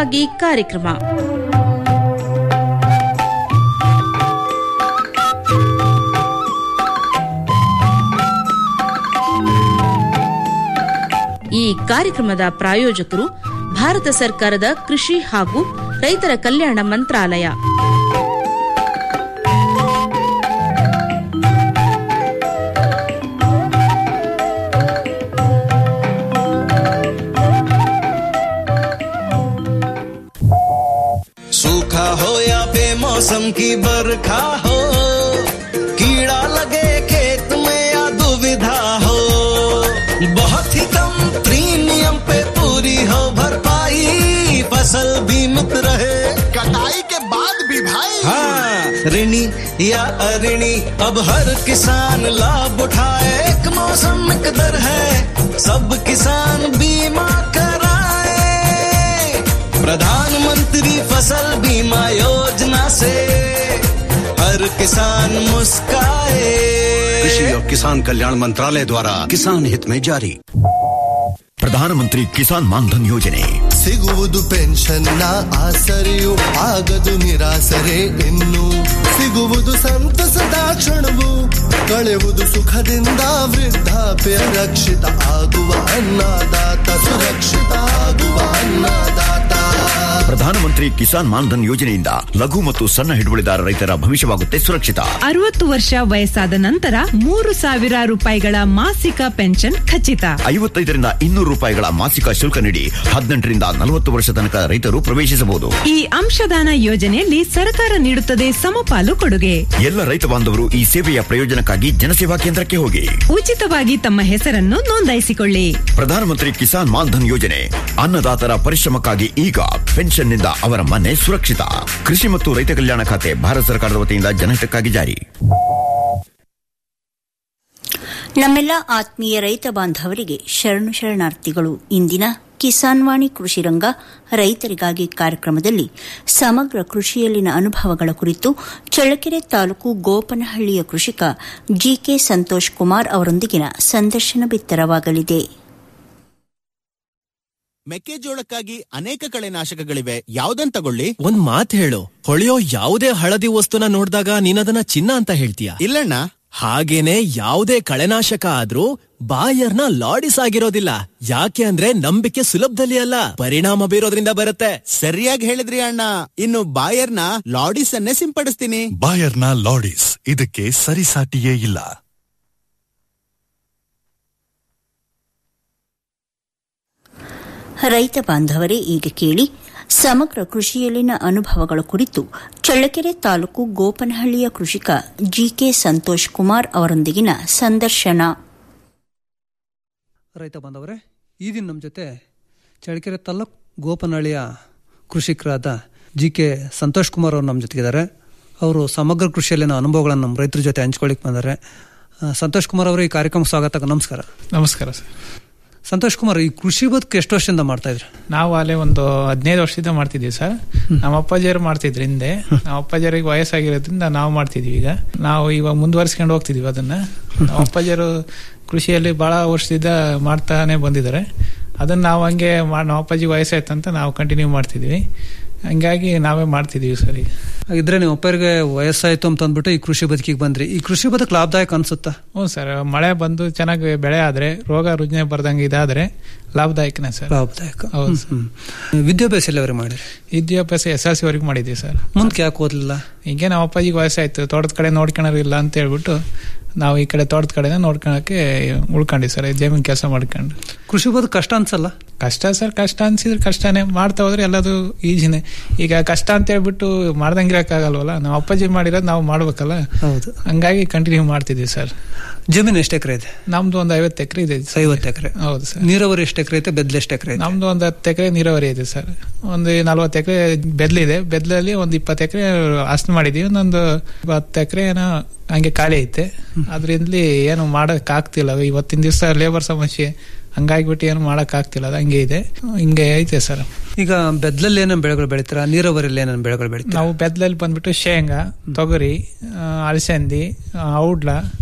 ರೈತರಿಗಾಗಿ ಕಾರ್ಯಕ್ರಮ ಈ ಕಾರ್ಯಕ್ರಮದ ಪ್ರಾಯೋಜಕರು ಭಾರತ ಸರ್ಕಾರದ ಕೃಷಿ ಹಾಗೂ ರೈತರ ಕಲ್ಯಾಣ ಮಂತ್ರಾಲಯ सूखा हो या बेमौसम की बरखा हो कीड़ा लगे खेत में या दुविधा हो बहुत ही कम प्रीमियम पे पूरी हो भरपाई फसल बीमित रहे कटाई के बाद भी भाई हाँ ऋणी या अऋणी अब हर किसान लाभ उठाए एक मौसम एक दर है सब किसान बीमा कराए प्रधानमंत्री फसल बीमा योजना से हर किसान मुस्काए कृषि और किसान कल्याण मंत्रालय द्वारा किसान हित में जारी ಪ್ರಧಾನಮಂತ್ರಿ ಕಿಸಾನ್ ಮಾನ್ಧನ್ ಯೋಜನೆ ಸಿಗುವುದು ಪೆನ್ಷನ್ನ ಆಸರೆಯು ಆಗದು ನಿರಾಸರೆ ಇನ್ನು ಸಿಗುವುದು ಸಂತಸದ ಕ್ಷಣವು ಕಳೆಯುವುದು ಸುಖದಿಂದ ವೃದ್ಧಾಪ್ಯ ರಕ್ಷಿತ ಆಗುವ ಅನ್ನದಾತ ಸುರಕ್ಷಿತ ಆಗುವ ಅನ್ನದಾತ ಪ್ರಧಾನಮಂತ್ರಿ ಕಿಸಾನ್ ಮಾನ್ಧನ್ ಯೋಜನೆಯಿಂದ ಲಘು ಮತ್ತು ಸಣ್ಣ ಹಿಡುವಳಿದಾರ ರೈತರ ಭವಿಷ್ಯವಾಗುತ್ತೆ ಸುರಕ್ಷಿತ ಅರವತ್ತು ವರ್ಷ ವಯಸ್ಸಾದ ನಂತರ ಮೂರು ಸಾವಿರ ರೂಪಾಯಿಗಳ ಮಾಸಿಕ ಪೆನ್ಷನ್ ಖಚಿತ ಐವತ್ತೈದರಿಂದ ಇನ್ನೂರು ರೂಪಾಯಿಗಳ ಮಾಸಿಕ ಶುಲ್ಕ ನೀಡಿ ಹದಿನೆಂಟರಿಂದ ನಲವತ್ತು ವರ್ಷ ತನಕ ರೈತರು ಪ್ರವೇಶಿಸಬಹುದು ಈ ಅಂಶದಾನ ಯೋಜನೆಯಲ್ಲಿ ಸರ್ಕಾರ ನೀಡುತ್ತದೆ ಸಮಪಾಲು ಕೊಡುಗೆ ಎಲ್ಲ ರೈತ ಬಾಂಧವರು ಈ ಸೇವೆಯ ಪ್ರಯೋಜನಕ್ಕಾಗಿ ಜನಸೇವಾ ಕೇಂದ್ರಕ್ಕೆ ಹೋಗಿ ಉಚಿತವಾಗಿ ತಮ್ಮ ಹೆಸರನ್ನು ನೋಂದಾಯಿಸಿಕೊಳ್ಳಿ ಪ್ರಧಾನಮಂತ್ರಿ ಕಿಸಾನ್ ಮಾನ್ಧನ್ ಯೋಜನೆ ಅನ್ನದಾತರ ಪರಿಶ್ರಮಕ್ಕಾಗಿ ಈಗ ಪೆನ್ಷನ್ನಿಂದ ಅವರ ಮನೆ ಸುರಕ್ಷಿತ ಕೃಷಿ ಮತ್ತು ರೈತ ಕಲ್ಯಾಣ ಖಾತೆ ಭಾರತ ಸರ್ಕಾರದ ವತಿಯಿಂದ ಜನಹಿತಕ್ಕಾಗಿ ಜಾರಿ ನಮ್ಮೆಲ್ಲ ಆತ್ಮೀಯ ರೈತ ಬಾಂಧವರಿಗೆ ಶರಣು ಶರಣಾರ್ಥಿಗಳು ಇಂದಿನ ಕಿಸಾನ್ ವಾಣಿ ಕೃಷಿ ರಂಗ ರೈತರಿಗಾಗಿ ಕಾರ್ಯಕ್ರಮದಲ್ಲಿ ಸಮಗ್ರ ಕೃಷಿಯಲ್ಲಿನ ಅನುಭವಗಳ ಕುರಿತು ಚಳ್ಳಕೆರೆ ತಾಲೂಕು ಗೋಪನಹಳ್ಳಿಯ ಕೃಷಿಕ ಜಿಕೆ ಸಂತೋಷ್ ಕುಮಾರ್ ಅವರೊಂದಿಗಿನ ಸಂದರ್ಶನ ಬಿತ್ತರವಾಗಲಿದೆ ಮೆಕ್ಕೆಜೋಳಕ್ಕಾಗಿ ಅನೇಕ ಕಳೆನಾಶಕಗಳಿವೆ ಯಾವ್ದನ್ ತಗೊಳ್ಳಿ ಒಂದ್ ಮಾತ್ ಹೇಳು ಹೊಳೆಯೋ ಯಾವುದೇ ಹಳದಿ ವಸ್ತುನ ನೋಡಿದಾಗ ನೀನದನ್ನ ಚಿನ್ನ ಅಂತ ಹೇಳ್ತೀಯ ಇಲ್ಲಣ್ಣ ಹಾಗೇನೆ ಯಾವುದೇ ಕಳೆನಾಶಕ ಆದ್ರೂ ಬಾಯರ್ನ ಲಾಡಿಸ್ ಆಗಿರೋದಿಲ್ಲ ಯಾಕೆ ಅಂದ್ರೆ ನಂಬಿಕೆ ಸುಲಭದಲ್ಲಿ ಅಲ್ಲ ಪರಿಣಾಮ ಬೀರೋದ್ರಿಂದ ಬರುತ್ತೆ ಸರಿಯಾಗಿ ಹೇಳಿದ್ರಿ ಅಣ್ಣ ಇನ್ನು ಬಾಯರ್ನ ಲಾಡಿಸ್ ಅನ್ನೇ ಸಿಂಪಡಿಸ್ತೀನಿ ಬಾಯರ್ನ ಲಾಡಿಸ್ ಇದಕ್ಕೆ ಸರಿಸಾಟಿಯೇ ಇಲ್ಲ ರೈತ ಬಾಂಧವರೇ ಈಗ ಕೇಳಿ ಸಮಗ್ರ ಕೃಷಿಯಲ್ಲಿನ ಅನುಭವಗಳ ಕುರಿತು ಚಳ್ಳಕೆರೆ ತಾಲೂಕು ಗೋಪನಹಳ್ಳಿಯ ಕೃಷಿಕ ಜಿಕೆ ಸಂತೋಷ್ ಕುಮಾರ್ ಅವರೊಂದಿಗಿನ ಸಂದರ್ಶನ ರೈತ ಬಾಂಧವರೇ ಈ ದಿನ ನಮ್ಮ ಜೊತೆ ಚಳ್ಳಕೆರೆ ತಾಲೂಕು ಗೋಪನಹಳ್ಳಿಯ ಕೃಷಿಕರಾದ ಜಿ ಕೆ ಸಂತೋಷ್ ಕುಮಾರ್ ಅವರು ನಮ್ಮ ಜೊತೆಗಿದ್ದಾರೆ ಅವರು ಸಮಗ್ರ ಕೃಷಿಯಲ್ಲಿನ ಅನುಭವಗಳನ್ನು ನಮ್ಮ ರೈತರ ಜೊತೆ ಹಂಚ್ಕೊಳ್ಳಿಕ್ಕೆ ಬಂದ್ದಾರೆ ಆ, ಸಂತೋಷ್ ಕುಮಾರ್ ಅವರು ಈ ಕಾರ್ಯಕ್ರಮ ಸ್ವಾಗತ ನಮಸ್ಕಾರ ನಮಸ್ಕಾರ ಸರ್ ಸಂತೋಷ್ ಕುಮಾರ್ ಈ ಕೃಷಿ ಬದುಕು ಎಷ್ಟು ವರ್ಷದಿಂದ ಮಾಡ್ತಾ ಇದ್ರಿ ನಾವು ಅಲ್ಲೇ ಒಂದು ಹದಿನೈದು ವರ್ಷದಿಂದ ಮಾಡ್ತಿದ್ದೀವಿ ಸರ್ ನಮ್ಮ ಅಪ್ಪಾಜಿಯವರು ಮಾಡ್ತಿದ್ರು ಹಿಂದೆ ನಮ್ಮ ಅಪ್ಪಾಜಿಯರಿಗೆ ವಯಸ್ಸಾಗಿರೋದ್ರಿಂದ ನಾವು ಮಾಡ್ತಿದೀವಿ ಈಗ ನಾವು ಇವಾಗ ಮುಂದುವರಿಸ್ಕೊಂಡು ಹೋಗ್ತಿದೀವಿ ಅದನ್ನ ನಮ್ಮ ಅಪ್ಪಾಜಿಯರು ಕೃಷಿಯಲ್ಲಿ ಬಹಳ ವರ್ಷದಿಂದ ಮಾಡ್ತಾನೆ ಬಂದಿದ್ದಾರೆ ಅದನ್ನ ನಾವು ಹಂಗೆ ಮಾ- ನಮ್ಮ ಅಪ್ಪಾಜಿ ವಯಸ್ಸಾಯ್ತಂತ ನಾವು ಕಂಟಿನ್ಯೂ ಮಾಡ್ತಿದೀವಿ ಹಂಗಾಗಿ ನಾವೇ ಮಾಡ್ತಿದೀವಿ ಸರ್ ಈಗ ಇದ್ರೆ ನೀವು ಒಬ್ಬರಿಗೆ ವಯಸ್ಸಾಯ್ತು ಅಂತ ಅಂದ್ಬಿಟ್ಟು ಈ ಕೃಷಿ ಬದುಕಿಗೆ ಬಂದ್ರಿ ಈ ಕೃಷಿ ಬದುಕು ಲಾಭದಾಯಕ ಅನ್ಸುತ್ತಾ ಹ್ಞೂ ಸರ್ ಮಳೆ ಬಂದು ಚೆನ್ನಾಗಿ ಬೆಳೆ ಆದ್ರೆ ರೋಗ ರುಜಿನ ಬರ್ದಂಗೆ ಇದಾದ್ರೆ ಲಾಭದಾಯಕನೇ ಸರ್ ಲಾಭದಾಯಕ ಹೌದು ಸರ್ ಹ್ಮ್. ವಿದ್ಯಾಭ್ಯಾಸ ಎಲ್ಲವರೆ ಮಾಡಿರಿ ವಿದ್ಯಾಭ್ಯಾಸ ಎಸ್ ಎಲ್ ಸಿ ವರೆಗೂ ಮಾಡಿದ್ದೀವಿ ಸರ್ ಮುಂದಕ್ಕೆ ಯಾಕೆ ಓದ್ಲಿಲ್ಲ ಹಿಂಗೆ ನಮ್ಮ ಅಪ್ಪಾಜಿಗೆ ವಯಸ್ಸಾಯ್ತು ತೋಟದ ಕಡೆ ನೋಡ್ಕೊಳೋರಿಲ್ಲ ಅಂತ ಹೇಳ್ಬಿಟ್ಟು ನಾವು ಈ ಕಡೆ ತೋಟದ ಕಡೆನ ನೋಡ್ಕೊಳಕ್ಕೆ ಉಳ್ಕೊಂಡಿ ಸರ್ ಜಮೀನ್ ಕೆಲಸ ಮಾಡ್ಕೊಂಡು ಕೃಷಿ ಬದುಕು ಕಷ್ಟ ಅನ್ಸಲ್ಲ ಕಷ್ಟ ಸರ್ ಕಷ್ಟ ಅನ್ಸಿದ್ರೆ ಕಷ್ಟನೇ ಮಾಡ್ತಾ ಹೋದ್ರೆ ಎಲ್ಲದು ಈಜಿನೇ ಈಗ ಕಷ್ಟ ಅಂತ ಹೇಳ್ಬಿಟ್ಟು ಮಾಡ್ದಂಗಿರಕ್ಕಾಗಲ್ವಲ್ಲ ನಾವು ಅಪ್ಪಾಜಿ ಮಾಡಿರೋದು ನಾವು ಮಾಡ್ಬೇಕಲ್ಲ ಹೌದು ಹಂಗಾಗಿ ಕಂಟಿನ್ಯೂ ಮಾಡ್ತಿದೀವಿ ಸರ್ ಜಮೀನು ಎಷ್ಟು ಎಕರೆ ಇದೆ ನಮ್ದು ಒಂದು ಐವತ್ತು ಎಕರೆ ಇದೆ ಸರ್. ಐವತ್ತು ಎಕರೆ ಹೌದು ಸರ್ ನೀರಾವರಿ ಎಷ್ಟು ಎಕರೆ ಐತೆ ಬೆದ್ಲು ಎಷ್ಟು ಎಕರೆ ಐತೆ ನಮ್ದು ಒಂದು ಹತ್ತು ಎಕರೆ ನೀರಾವರಿ ಇದೆ ಸರ್ ಒಂದು ನಲ್ವತ್ತು ಎಕರೆ ಬೆದ್ಲಿದೆ ಬೆದ್ಲಲ್ಲಿ ಒಂದು ಇಪ್ಪತ್ತು ಎಕರೆ ಹಸ್ನ್ ಮಾಡಿದೀವಿ ಒಂದೊಂದು ಹತ್ತು ಎಕರೆ ಏನೋ ಹಂಗೆ ಖಾಲಿ ಐತೆ ಅದರಿಂದಲಿ ಏನು ಮಾಡಕ್ ಆಗ್ತಿಲ್ಲ ಇವತ್ತಿನ ದಿವಸ ಲೇಬರ್ ಸಮಸ್ಯೆ ಹಂಗಾಗ್ಬಿಟ್ಟು ಏನು ಮಾಡಕ್ ಆಗ್ತಿಲ್ಲ ಅದು ಹಂಗೆ ಇದೆ ಹಿಂಗೆ ಐತೆ ಸರ್ ಈಗ ಬೆದ್ಲಲ್ಲಿ ಏನೇನು ಬೆಳೆಗಳು ಬೆಳಿತೀರಾ ನೀರಾವರಿಯಲ್ಲಿ ಏನೇನು ಬೆಳೆಗಳು ಬೆಳಿತೀರಾ ನಾವು ಬೆದ್ಲಲ್ಲಿ ಬಂದ್ಬಿಟ್ಟು ಶೇಂಗಾ ತೊಗರಿ ಆ, ಅಲಸಂದಿ ಆ, ಔಡ್ಲ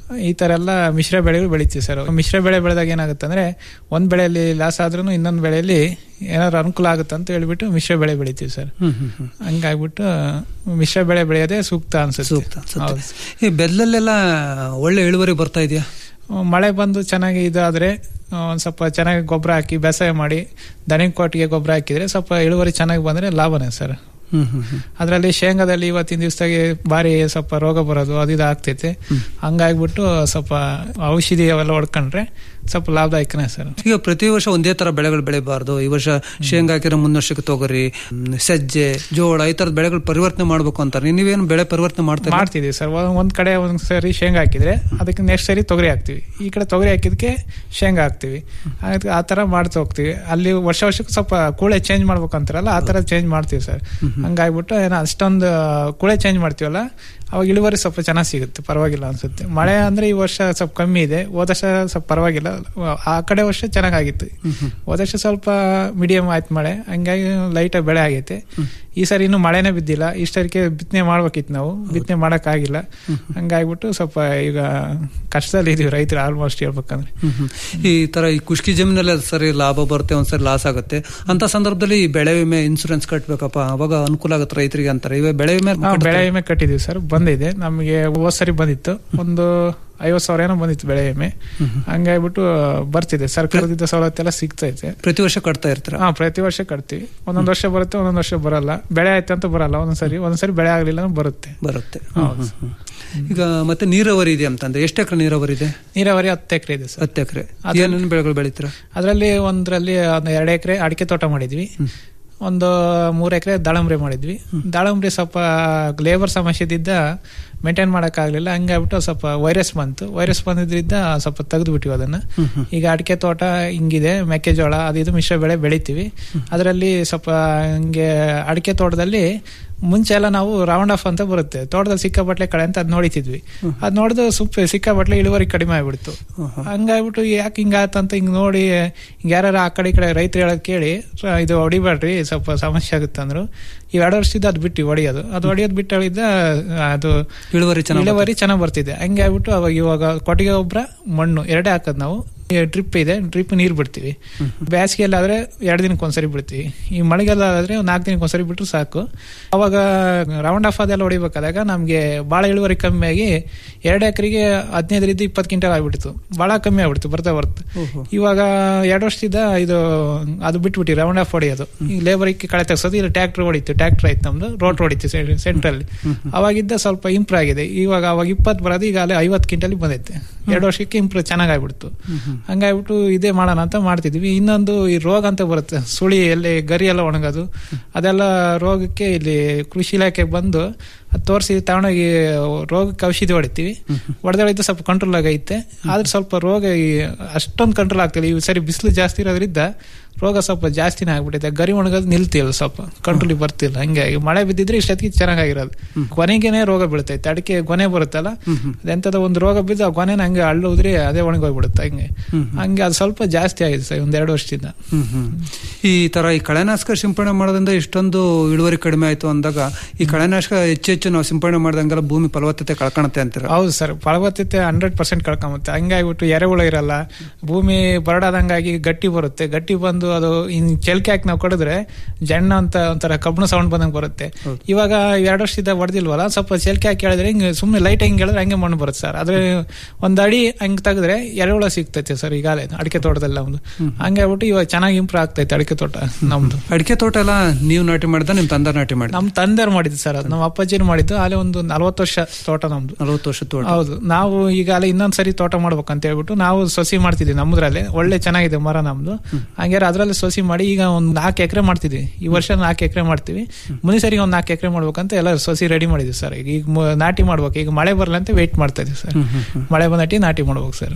ಈ ತರ ಎಲ್ಲ ಮಿಶ್ರ ಬೆಳೆಗಳು ಬೆಳಿತೀವಿ ಸರ್ ಮಿಶ್ರ ಬೆಳೆ ಬೆಳೆದಾಗ ಏನಾಗುತ್ತೆ ಅಂದ್ರೆ ಒಂದ್ ಬೆಳೆಯಲ್ಲಿ ಲಾಸ್ ಆದ್ರೂ ಇನ್ನೊಂದ್ ಬೆಳೆಯಲ್ಲಿ ಏನಾದ್ರು ಅನುಕೂಲ ಆಗುತ್ತೆ ಅಂತ ಹೇಳ್ಬಿಟ್ಟು ಮಿಶ್ರ ಬೆಳೆ ಬೆಳಿತೀವಿ ಸರ್ ಹ್ಮ್ ಹ್ಮ್ ಹ್ಮ್ ಹಂಗಾಗ್ಬಿಟ್ಟು ಮಿಶ್ರ ಬೆಳೆ ಬೆಳೆಯೋದೇ ಸೂಕ್ತ ಅನ್ಸುತ್ತೆ ಸೂಕ್ತ ಅನ್ಸುತ್ತೆ. ಈ ಬೆಲ್ಲಲ್ಲೆಲ್ಲ ಒಳ್ಳೆ ಇಳುವರಿ ಬರ್ತಾ ಇದೆಯಾ ಹೌದು. ಮಳೆ ಬಂದು ಚೆನ್ನಾಗಿ ಇದಾದ್ರೆ ಆ, ಒಂದ್ ಸ್ವಲ್ಪ ಚೆನ್ನಾಗಿ ಗೊಬ್ಬರ ಹಾಕಿ ಬೇಸಾಯ ಮಾಡಿ ದನಿಂಗ್ ಕೊಟ್ಟಿಗೆ ಗೊಬ್ಬರ ಹಾಕಿದ್ರೆ ಸ್ವಲ್ಪ ಇಳುವರಿ ಚೆನ್ನಾಗಿ ಬಂದ್ರೆ ಲಾಭನೇ ಸರ್ ಹ್ಮ್ ಹ್ಮ್ ಹ್ಮ್ ಅದರಲ್ಲಿ ಶೇಂಗಾದಲ್ಲಿ ಇವತ್ತಿನ ದಿವಸದಾಗೆ ಬಾರಿ ಸ್ವಲ್ಪ ರೋಗ ಬರೋದು ಅದು ಇದು ಆಗ್ತೈತೆ ಹಂಗಾಗ್ಬಿಟ್ಟು ಸ್ವಲ್ಪ ಔಷಧಿ ಅವೆಲ್ಲ ಹೊಡ್ಕೊಂಡ್ರೆ ಸ್ವಲ್ಪ ಲಾಭದಾಯಕನೇ ಸರ್ ಈಗ ಪ್ರತಿ ವರ್ಷ ಒಂದೇ ತರ ಬೆಳೆಗಳು ಬೆಳಿಬಾರ್ದು ಈ ವರ್ಷ ಶೇಂಗಾ ಹಾಕಿರೋ ಮುಂದಿನ ವರ್ಷಕ್ಕೆ ತೊಗರಿ ಹ್ಮ್, ಸಜ್ಜೆ ಜೋಳ ಈ ತರದ ಬೆಳೆಗಳು ಪರಿವರ್ತನೆ ಮಾಡ್ಬೇಕು ಅಂತಾರೆ ನೀವೇನು ಬೆಳೆ ಪರಿವರ್ತನೆ ಮಾಡ್ತಾ ಇದ್ದೀರಾ? ಮಾಡ್ತಿದೀವಿ ಸರ್ ಒಂದ್ ಕಡೆ ಒಂದ್ ಸರಿ ಶೇಂಗಾ ಹಾಕಿದ್ರೆ ಅದಕ್ಕೆ ನೆಕ್ಸ್ಟ್ ಸರಿ ತೊಗರಿ ಹಾಕ್ತಿವಿ ಈ ಕಡೆ ತೊಗರಿ ಹಾಕಿದಕ್ಕೆ ಶೇಂಗಾ ಹಾಕ್ತಿವಿ ಅದಕ್ಕೆ ಆ ತರ ಮಾಡ್ತಾ ಹೋಗ್ತಿವಿ ಅಲ್ಲಿ ವರ್ಷ ವರ್ಷಕ್ಕೆ ಸ್ವಲ್ಪ ಕೂಳೆ ಚೇಂಜ್ ಮಾಡ್ಬೇಕು ಅಂತಾರಲ್ಲ ಆ ತರ ಚೇಂಜ್ ಮಾಡ್ತೀವಿ ಸರ್ ಹಂಗಾಗ್ಬಿಟ್ಟು ಏನೋ ಅಷ್ಟೊಂದು ಕೂಳೆ ಚೇಂಜ್ ಮಾಡ್ತೀವಲ್ಲ ಅವಾಗ ಇಳುವರಿ ಸ್ವಲ್ಪ ಚೆನ್ನಾಗಿ ಸಿಗುತ್ತೆ ಪರವಾಗಿಲ್ಲ ಅನ್ಸುತ್ತೆ ಮಳೆ ಅಂದ್ರೆ ಈ ವರ್ಷ ಸ್ವಲ್ಪ ಕಮ್ಮಿ ಇದೆ ಹೋದ ವರ್ಷ ಸ್ವಲ್ಪ ಪರವಾಗಿಲ್ಲ ಆ ಕಡೆ ವರ್ಷ ಚೆನ್ನಾಗಿತ್ತು ಹೋದ ವರ್ಷ ಸ್ವಲ್ಪ ಮೀಡಿಯಂ ಆಯ್ತು ಮಳೆ ಹಂಗಾಗಿ ಲೈಟ್ ಬೆಳೆ ಆಗೈತೆ ಈ ಸರಿ ಇನ್ನು ಮಳೆನೇ ಬಿದ್ದಿಲ್ಲ ಇಷ್ಟಕ್ಕೆ ಬಿತ್ತನೆ ಮಾಡ್ಬೇಕಿತ್ತು ನಾವು ಬಿತ್ತನೆ ಮಾಡಕ್ ಆಗಿಲ್ಲ ಹಂಗಾಗ್ಬಿಟ್ಟು ಸ್ವಲ್ಪ ಈಗ ಕಷ್ಟದಲ್ಲಿ ಇದೀವಿ ರೈತರು ಆಲ್ಮೋಸ್ಟ್ ಹೇಳ್ಬೇಕಂದ್ರೆ ಹ್ಮ್ ಹ್ಮ್. ಈ ತರ ಈ ಖುಷ್ಕಿ ಜಮೀನಲ್ಲಿ ಅದು ಸರಿ ಲಾಭ ಬರುತ್ತೆ ಒಂದ್ಸರಿ ಲಾಸ್ ಆಗುತ್ತೆ ಅಂತ ಸಂದರ್ಭದಲ್ಲಿ ಈ ಬೆಳೆ ವಿಮೆ ಇನ್ಸೂರೆನ್ಸ್ ಕಟ್ಬೇಕಪ್ಪ ಅವಾಗ ಅನುಕೂಲ ಆಗುತ್ತೆ ರೈತರಿಗೆ ಅಂತಾರೆ ಇವಾಗ ಬೆಳೆ ವಿಮೆ ನಾವು ಬೆಳೆ ವಿಮೆ ಕಟ್ಟಿದೀವಿ ಸರ್ ಬಂದಿದೆ ನಮಗೆ ಹೋದ್ ಸರಿ ಬಂದಿತ್ತು ಒಂದು ಐವತ್ ಸಾವಿರ ಏನೋ ಬಂದಿತ್ತು ಬೆಳೆ ವಿಮೆ ಹಂಗಾಗ್ಬಿಟ್ಟು ಬರ್ತಿದೆ ಸರ್ಕಾರದಿಂದ ಸವಲತ್ತು ಎಲ್ಲ ಸಿಗ್ತೈತೆ ಪ್ರತಿ ವರ್ಷ ಕಟ್ತಾ ಇರ್ತೀರ ಹಾ ಪ್ರತಿ ವರ್ಷ ಕಟ್ತೀವಿ ಒಂದೊಂದ್ ವರ್ಷ ಬರುತ್ತೆ ಒಂದೊಂದ್ ವರ್ಷ ಬರಲ್ಲ ಬೆಳೆ ಆಯ್ತು ಅಂತ ಬರಲ್ಲ ಒಂದೊಂದ್ಸರಿ ಒಂದೊಂದ್ಸರಿ ಬೆಳೆ ಆಗ್ಲಿಲ್ಲ ಅಂದ್ರೆ ಬರುತ್ತೆ ಬರುತ್ತೆ ಹೌದು. ಹ್ಮ್, ಹ್ಮ್. ಈಗ ಮತ್ತೆ ನೀರಾವರಿ ಇದೆ ಅಂತಂದ್ರೆ ಎಷ್ಟು ಎಕರೆ ನೀರಾವರಿ ಇದೆ ನೀರಾವರಿ ಹತ್ತು ಎಕರೆ ಇದೆ ಸರ್ ಹತ್ತು ಎಕರೆ ಅದ್ರಲ್ಲಿ- ಏನೇನು ಬೆಳೆಗಳು ಬೆಳಿತೀರಾ ಅದರಲ್ಲಿ ಒಂದ್ರಲ್ಲಿ ಒಂದು ಎರಡು ಎಕರೆ ಅಡಿಕೆ ತೋಟ ಮಾಡಿದ್ವಿ ಒಂದು ಮೂರ್ ಎಕರೆ ದಾಳಂಬ್ರಿ ಮಾಡಿದ್ವಿ ದಾಳಂಬ್ರಿ ಸ್ವಲ್ಪ ಲೇಬರ್ ಸಮಸ್ಯೆದಿದ್ದ ಮೇಂಟೈನ್ ಮಾಡಕ್ಕಾಗ್ಲಿಲ್ಲ ಹಂಗಾಗ್ಬಿಟ್ಟು ಸ್ವಲ್ಪ ವೈರಸ್ ಬಂತು ವೈರಸ್ ಬಂದಿದ್ರಿಂದ ಸ್ವಲ್ಪ ತೆಗೆದು ಬಿಟ್ಟಿವಿ ಅದನ್ನ ಈಗ ಅಡಿಕೆ ತೋಟ ಹಿಂಗಿದೆ ಮೆಕ್ಕೆಜೋಳ ಅದು ಇದು ಮಿಶ್ರ ಬೆಳೆ ಬೆಳಿತೀವಿ ಅದರಲ್ಲಿ ಸ್ವಲ್ಪ ಹಂಗೆ ಅಡಿಕೆ ತೋಟದಲ್ಲಿ ಮುಂಚೆ ಎಲ್ಲ ನಾವು ರೌಂಡ್ ಆಫ್ ಅಂತ ಬರುತ್ತೆ ತೋಟದಲ್ಲಿ ಸಿಕ್ಕಾಬಟ್ಲೆ ಕಳೆ ಅಂತ ಅದ್ ನೋಡಿತಿದ್ವಿ ಅದ್ ನೋಡಿದ್ರೆ ಸುಪ್ಪ ಸಿಕ್ಕಾಬಟ್ಲೆ ಇಳುವರಿ ಕಡಿಮೆ ಆಗ್ಬಿಡ್ತು ಹಂಗಾಗ್ಬಿಟ್ಟು ಯಾಕೆ ಹಿಂಗಾತಂತ ಹಿಂಗ್ ನೋಡಿ ಹಿಂಗ್ ಯಾರು ಆ ಕಡೆ ಈ ಕಡೆ ರೈತರು ಹೇಳೋದ್ ಕೇಳಿ ಸ- ಇದು ಹೊಡಿಬೇಡ್ರಿ ಸ್ವಲ್ಪ ಸಮಸ್ಯೆ ಆಗುತ್ತೆ ಅಂದ್ರು ಈ ಎರಡು ವರ್ಷದಿಂದ ಅದು ಬಿಟ್ಟು ಹೊಡಿಯೋದು ಅದು ಹೊಡಿಯೋದು ಬಿಟ್ಟು ಹೇಳಿದ್ದ ಅದು ಇಳುವರಿ ಚೆನ್ನಾಗ್ ಇಳುವರಿ ಚೆನ್ನಾಗಿ ಬರ್ತಿದೆ ಹಂಗೆ ಆಗ್ಬಿಟ್ಟು ಅವಾಗ ಇವಾಗ ಕೊಟ್ಟಿಗೆ ಗೊಬ್ಬರ ಮಣ್ಣು ಎರಡೇ ಹಾಕೋದು ನಾವು ಡ್ರಿಪ್ ಇದೆ ಡ್ರಿಪ್ ನೀರ್ ಬಿಡ್ತೀವಿ ಬೇಸಿಗೆಯಲ್ಲಿ ಆದ್ರೆ ಎರಡು ದಿನಕ್ಕೆ ಒಂದ್ಸರಿ ಬಿಡ್ತೀವಿ ಈ ಮಳೆಗಾಲ ಆದ್ರೆ ಒಂದ್ ನಾಲ್ಕು ದಿನಕ್ಕೆ ಒಂದ್ಸರಿ ಬಿಟ್ರು ಸಾಕು ಅವಾಗ ರೌಂಡ್ ಆಫ್ ಅದೆಲ್ಲ ಹೊಡಿಬೇಕಾದಾಗ ನಮ್ಗೆ ಬಹಳ ಇಳುವರಿ ಕಮ್ಮಿ ಆಗಿ ಎರಡು ಎಕರೆಗೆ ಹದಿನೈದರಿಂದ ಇಪ್ಪತ್ತು ಕ್ವಿಂಟಲ್ ಆಗ್ಬಿಡ್ತು ಬಹಳ ಕಮ್ಮಿ ಆಗ್ಬಿಡ್ತು ಬರ್ತಾ ಬರ್ತಾ ಇವಾಗ ಎರಡು ವರ್ಷದಿಂದ ಇದು ಅದು ಬಿಟ್ಬಿಟ್ಟು ರೌಂಡ್ ಆಫ್ ಹೊಡಿಯೋದು ಈ ಲೇಬರ್ಗೆ ಕಳೆ ತೆಗ್ಸೋದು ಇಲ್ಲಿ ಟ್ರ್ಯಾಕ್ಟರ್ ಹೊಡಿತು ಟ್ರ್ಯಾಕ್ಟರ್ ಆಯ್ತು ನಮ್ದು ರೋಟ್ ಹೊಡಿತು ಸೆಂಟ್ರಲ್ಲಿ ಅವಾಗಿದ್ದ ಸ್ವಲ್ಪ ಇಂಪ್ರೂವ್ ಆಗಿದೆ ಇವಾಗ ಅವಾಗ ಇಪ್ಪತ್ತು ಬರೋದು ಈಗ ಅಲ್ಲಿ ಐವತ್ತು ಕ್ವಿಂಟಲ್ ಬಂದೈತೆ ಎರಡು ವರ್ಷಕ್ಕೆ ಇಂಪ್ರೂವ್ ಚೆನ್ನಾಗಾಗ್ಬಿಡ್ತು ಹಂಗಾಗ್ಬಿಟ್ಟು ಇದೇ ಮಾಡೋಣ ಅಂತ ಮಾಡ್ತಿದ್ವಿ ಇನ್ನೊಂದು ಈ ರೋಗ ಅಂತ ಬರುತ್ತೆ ಸುಳಿ ಎಲ್ಲಿ ಗರಿ ಎಲ್ಲ ಒಣಗೋದು ಅದೆಲ್ಲ ರೋಗಕ್ಕೆ ಇಲ್ಲಿ ಕೃಷಿ ಇಲಾಖೆಗೆ ಬಂದು ಅದು ತೋರಿಸಿ ತಗೊಂಡೋಗಿ ರೋಗಕ್ಕೆ ಔಷಧಿ ಹೊಡಿತೀವಿ ಹೊಡೆದೊಳಿದ್ದು ಸ್ವಲ್ಪ ಕಂಟ್ರೋಲ್ ಆಗೈತೆ ಆದ್ರೆ ಸ್ವಲ್ಪ ರೋಗ ಈ ಅಷ್ಟೊಂದು ಕಂಟ್ರೋಲ್ ಆಗ್ತಿಲ್ಲ ಈ ಸರಿ ಬಿಸಿಲು ಜಾಸ್ತಿ ಇರೋದ್ರಿಂದ ರೋಗ ಸ್ವಲ್ಪ ಜಾಸ್ತಿನೇ ಆಗ್ಬಿಟ್ಟಿದೆ ಗರಿ ಒಣಗೋದು ನಿಲ್ತಿಲ್ಲ ಸ್ವಲ್ಪ ಕಂಟ್ರೋಲ್ ಬರ್ತಿಲ್ಲ ಹಂಗೆ ಈ ಮಳೆ ಬಿದ್ದಿದ್ರೆ ಇಷ್ಟೊತ್ತಿಗೆ ಚೆನ್ನಾಗಿರೋದು ಕೊನೆಗೇನೆ ರೋಗ ಬೀಳ್ತೈತೆ ಅಡಿಕೆ ಗೊನೆ ಬರುತ್ತಲ್ಲ ಅದೆಂತದ ಒಂದು ರೋಗ ಬಿದ್ದು ಆ ಗೊನೆನ ಹಂಗೆ ಹಳ್ಳು ಉದ್ರಿ ಅದೇ ಒಣಗೋಗ್ಬಿಡುತ್ತೆ ಹಂಗೆ ಹಂಗೆ ಅದು ಸ್ವಲ್ಪ ಜಾಸ್ತಿ ಆಗಿದೆ ಸರ್ ಒಂದ್ ಎರಡು ವರ್ಷದಿಂದ ಹ್ಮ್ ಹ್ಮ್ ಈ ತರ ಈ ಕಳೆನಾಶಕ ಸಿಂಪಡಣೆ ಮಾಡೋದ್ರಿಂದ ಇಷ್ಟೊಂದು ಇಳುವರಿ ಕಡಿಮೆ ಆಯ್ತು ಅಂದಾಗ ಈ ಕಳೆನಾಶಕ ಹೆಚ್ಚು ಹೆಚ್ಚು ನಾವು ಸಿಂಪಡಣೆ ಮಾಡಿದಂಗೆಲ್ಲ ಭೂಮಿ ಫಲವತ್ತತೆ ಕಳ್ಕೊಳತ್ತೆ ಅಂತೀರ ಹೌದು ಸರ್ ಫಲವತ್ತತೆ ಹಂಡ್ರೆಡ್ ಪರ್ಸೆಂಟ್ ಕಳ್ಕೊಂಬತ್ತೆ ಹಂಗಾಗ್ಬಿಟ್ಟು ಎರೆಹುಳ ಇರಲ್ಲ ಭೂಮಿ ಬರಡಾದಂಗಾಗಿ ಗಟ್ಟಿ ಬರುತ್ತೆ ಗಟ್ಟಿ ಬಂದು ಅದು ಇನ್ ಚೆಲ್ಕೆ ಹಾಕಿ ನಾವು ಕಡಿದ್ರೆ ಜಣ್ಣ ಅಂತ ಒಂಥರ ಕಬ್ಬಣ ಸೌಂಡ್ ಬಂದಂಗೆ ಬರುತ್ತೆ ಇವಾಗ ಎರಡು ವರ್ಷದಿಂದ ಹೊಡೆದಿಲ್ವಲ್ಲ ಸ್ವಲ್ಪ ಚೆಲ್ಕೆ ಹಾಕಿ ಹೇಳಿದ್ರೆ ಹಿಂಗೆ ಸುಮ್ಮನೆ ಲೈಟ್ ಹಿಂಗೆ ಹೇಳಿದ್ರೆ ಹಂಗೆ ಮಣ್ಣು ಬರುತ್ತೆ ಸರ್ ಆದ್ರೆ ಒಂದ್ ಅಡಿ ಹಂಗೆ ತೆಗೆದ್ರೆ ಎರೆಹುಳ ಸಿಗ್ತೈತೆ ಸರ್ ಈಗಾಗಲೇ ಅಡಿಕೆ ತೋಟದಲ್ಲಿ ನಮ್ದು ಹಂಗೆ ಆಗ್ಬಿಟ್ಟು ಇವಾಗ ಚೆನ್ನಾಗಿ ಇಂಪ್ರೂವ್ ಆಗ್ತೈತೆ ಅಡಿಕೆ ತೋಟ ನಮ್ದು ಅಡಿಕೆ ತೋಟ ಎಲ್ಲ ನೀವು ನಾಟಿ ಮಾಡಿದ ನಿಮ್ ತಂದ ನಾಟಿ ಮಾಡಿದ ನಮ್ ತಂದೆಯವ್ರು ಮಾಡಿದ್ದು ಸರ್ ಅದು ನಮ್ಮ ಅಪ್ಪಾಜಿನ ಮಾಡಿದ್ದು ಅಲ್ಲಿ ಒಂದು ನಲ್ವತ್ತು ವರ್ಷ ತೋಟ ನಮ್ದು ನಲವತ್ತು ವರ್ಷ ತೋಟ ಹೌದು ನಾವು ಈಗ ಅಲ್ಲಿ ಇನ್ನೊಂದ್ಸರಿ ತೋಟ ಮಾಡ್ಬೇಕಂತ ಹೇಳ್ಬಿಟ್ಟು ನಾವು ಸೊಸಿ ಮಾಡ್ತಿದ್ವಿ ನಮ್ಮದ್ರಲ್ಲಿ ಒಳ್ಳೆ ಚೆನ್ನಾಗಿದೆ ಮರ ನಮ್ದು ಹಂಗಾರೆ ಅದ್ರಲ್ಲಿ ಸೊಸಿ ಮಾಡಿ ಈಗ ಒಂದ್ ನಾಲ್ಕು ಎಕರೆ ಮಾಡ್ತಿದ್ವಿ ಈ ವರ್ಷ ನಾಲ್ಕು ಎಕರೆ ಮಾಡ್ತೀವಿ ಮುಂದಿನ ಸರಿ ಒಂದ್ ನಾಲ್ಕು ಎಕರೆ ಮಾಡ್ಬೇಕಂತ ಎಲ್ಲ ಸೊಸಿ ರೆಡಿ ಮಾಡಿದ್ವಿ ಸರ್ ಈಗ ಈಗ ಮು- ನಾಟಿ ಮಾಡ್ಬೇಕು ಈಗ ಮಳೆ ಬರಲ್ಲ ಅಂತ ವೇಟ್ ಮಾಡ್ತಾ ಇದೀವಿ ಸರ್ ಮಳೆ ಬಂದಟ್ಟಿ ನಾಟಿ ಮಾಡ್ಬೇಕು ಸರ್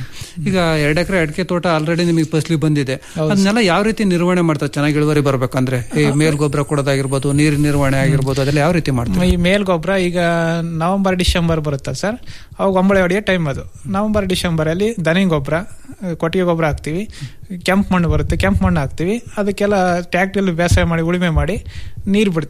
ಈಗ ಎರಡ್ ಎಕರೆ ಅಡಿಕೆ ತೋಟ ಆಲ್ರೆಡಿ ನಿಮಗೆ ಫಸಲಿ ಬಂದಿದೆ ಅದನ್ನೆಲ್ಲ ಯಾವ ರೀತಿ ನಿರ್ವಹಣೆ ಮಾಡ್ತಾರೆ ಚೆನ್ನಾಗಿ ಇಳುವರಿ ಬರ್ಬೇಕಂದ್ರೆ ಈ ಮೇಲ್ ಗೊಬ್ಬರ ಕೊಡೋದಾಗಿರ್ಬೋದು ನೀರಿನ ನಿರ್ವಹಣೆ ಆಗಿರ್ಬೋದು ಅದೆಲ್ಲ ಯಾವ ರೀತಿ ಮಾಡ್ತಾರೆ ಈ ಮೇಲ್ ಗೊಬ್ಬರ ಈಗ ನವೆಂಬರ್ ಡಿಸೆಂಬರ್ ಬರುತ್ತೆ ಸರ್ ಅವಾಗ ಒಂಬಳೆ ಹೊಡೆಯೋ ಟೈಮ್ ಅದು ನವೆಂಬರ್ ಡಿಸೆಂಬರ್ ಅಲ್ಲಿ ದನಿ ಗೊಬ್ಬರ ಕೊಟ್ಟಿಗೆ ಗೊಬ್ಬರ ಹಾಕ್ತಿವಿ ಕೆಂಪು ಮಣ್ಣು ಬರುತ್ತೆ ಕೆಂಪು ಮಣ್ಣು ಹಾಕ್ತಿವಿ ಅದಕ್ಕೆಲ್ಲ ಟ್ಯಾಕ್ಟ್ರಿಯಲ್ಲಿ ಬೇಸಾಯ ಮಾಡಿ ಉಳುಮೆ ಮಾಡಿ ನೀರು ಬಿಡ್ತೀವಿ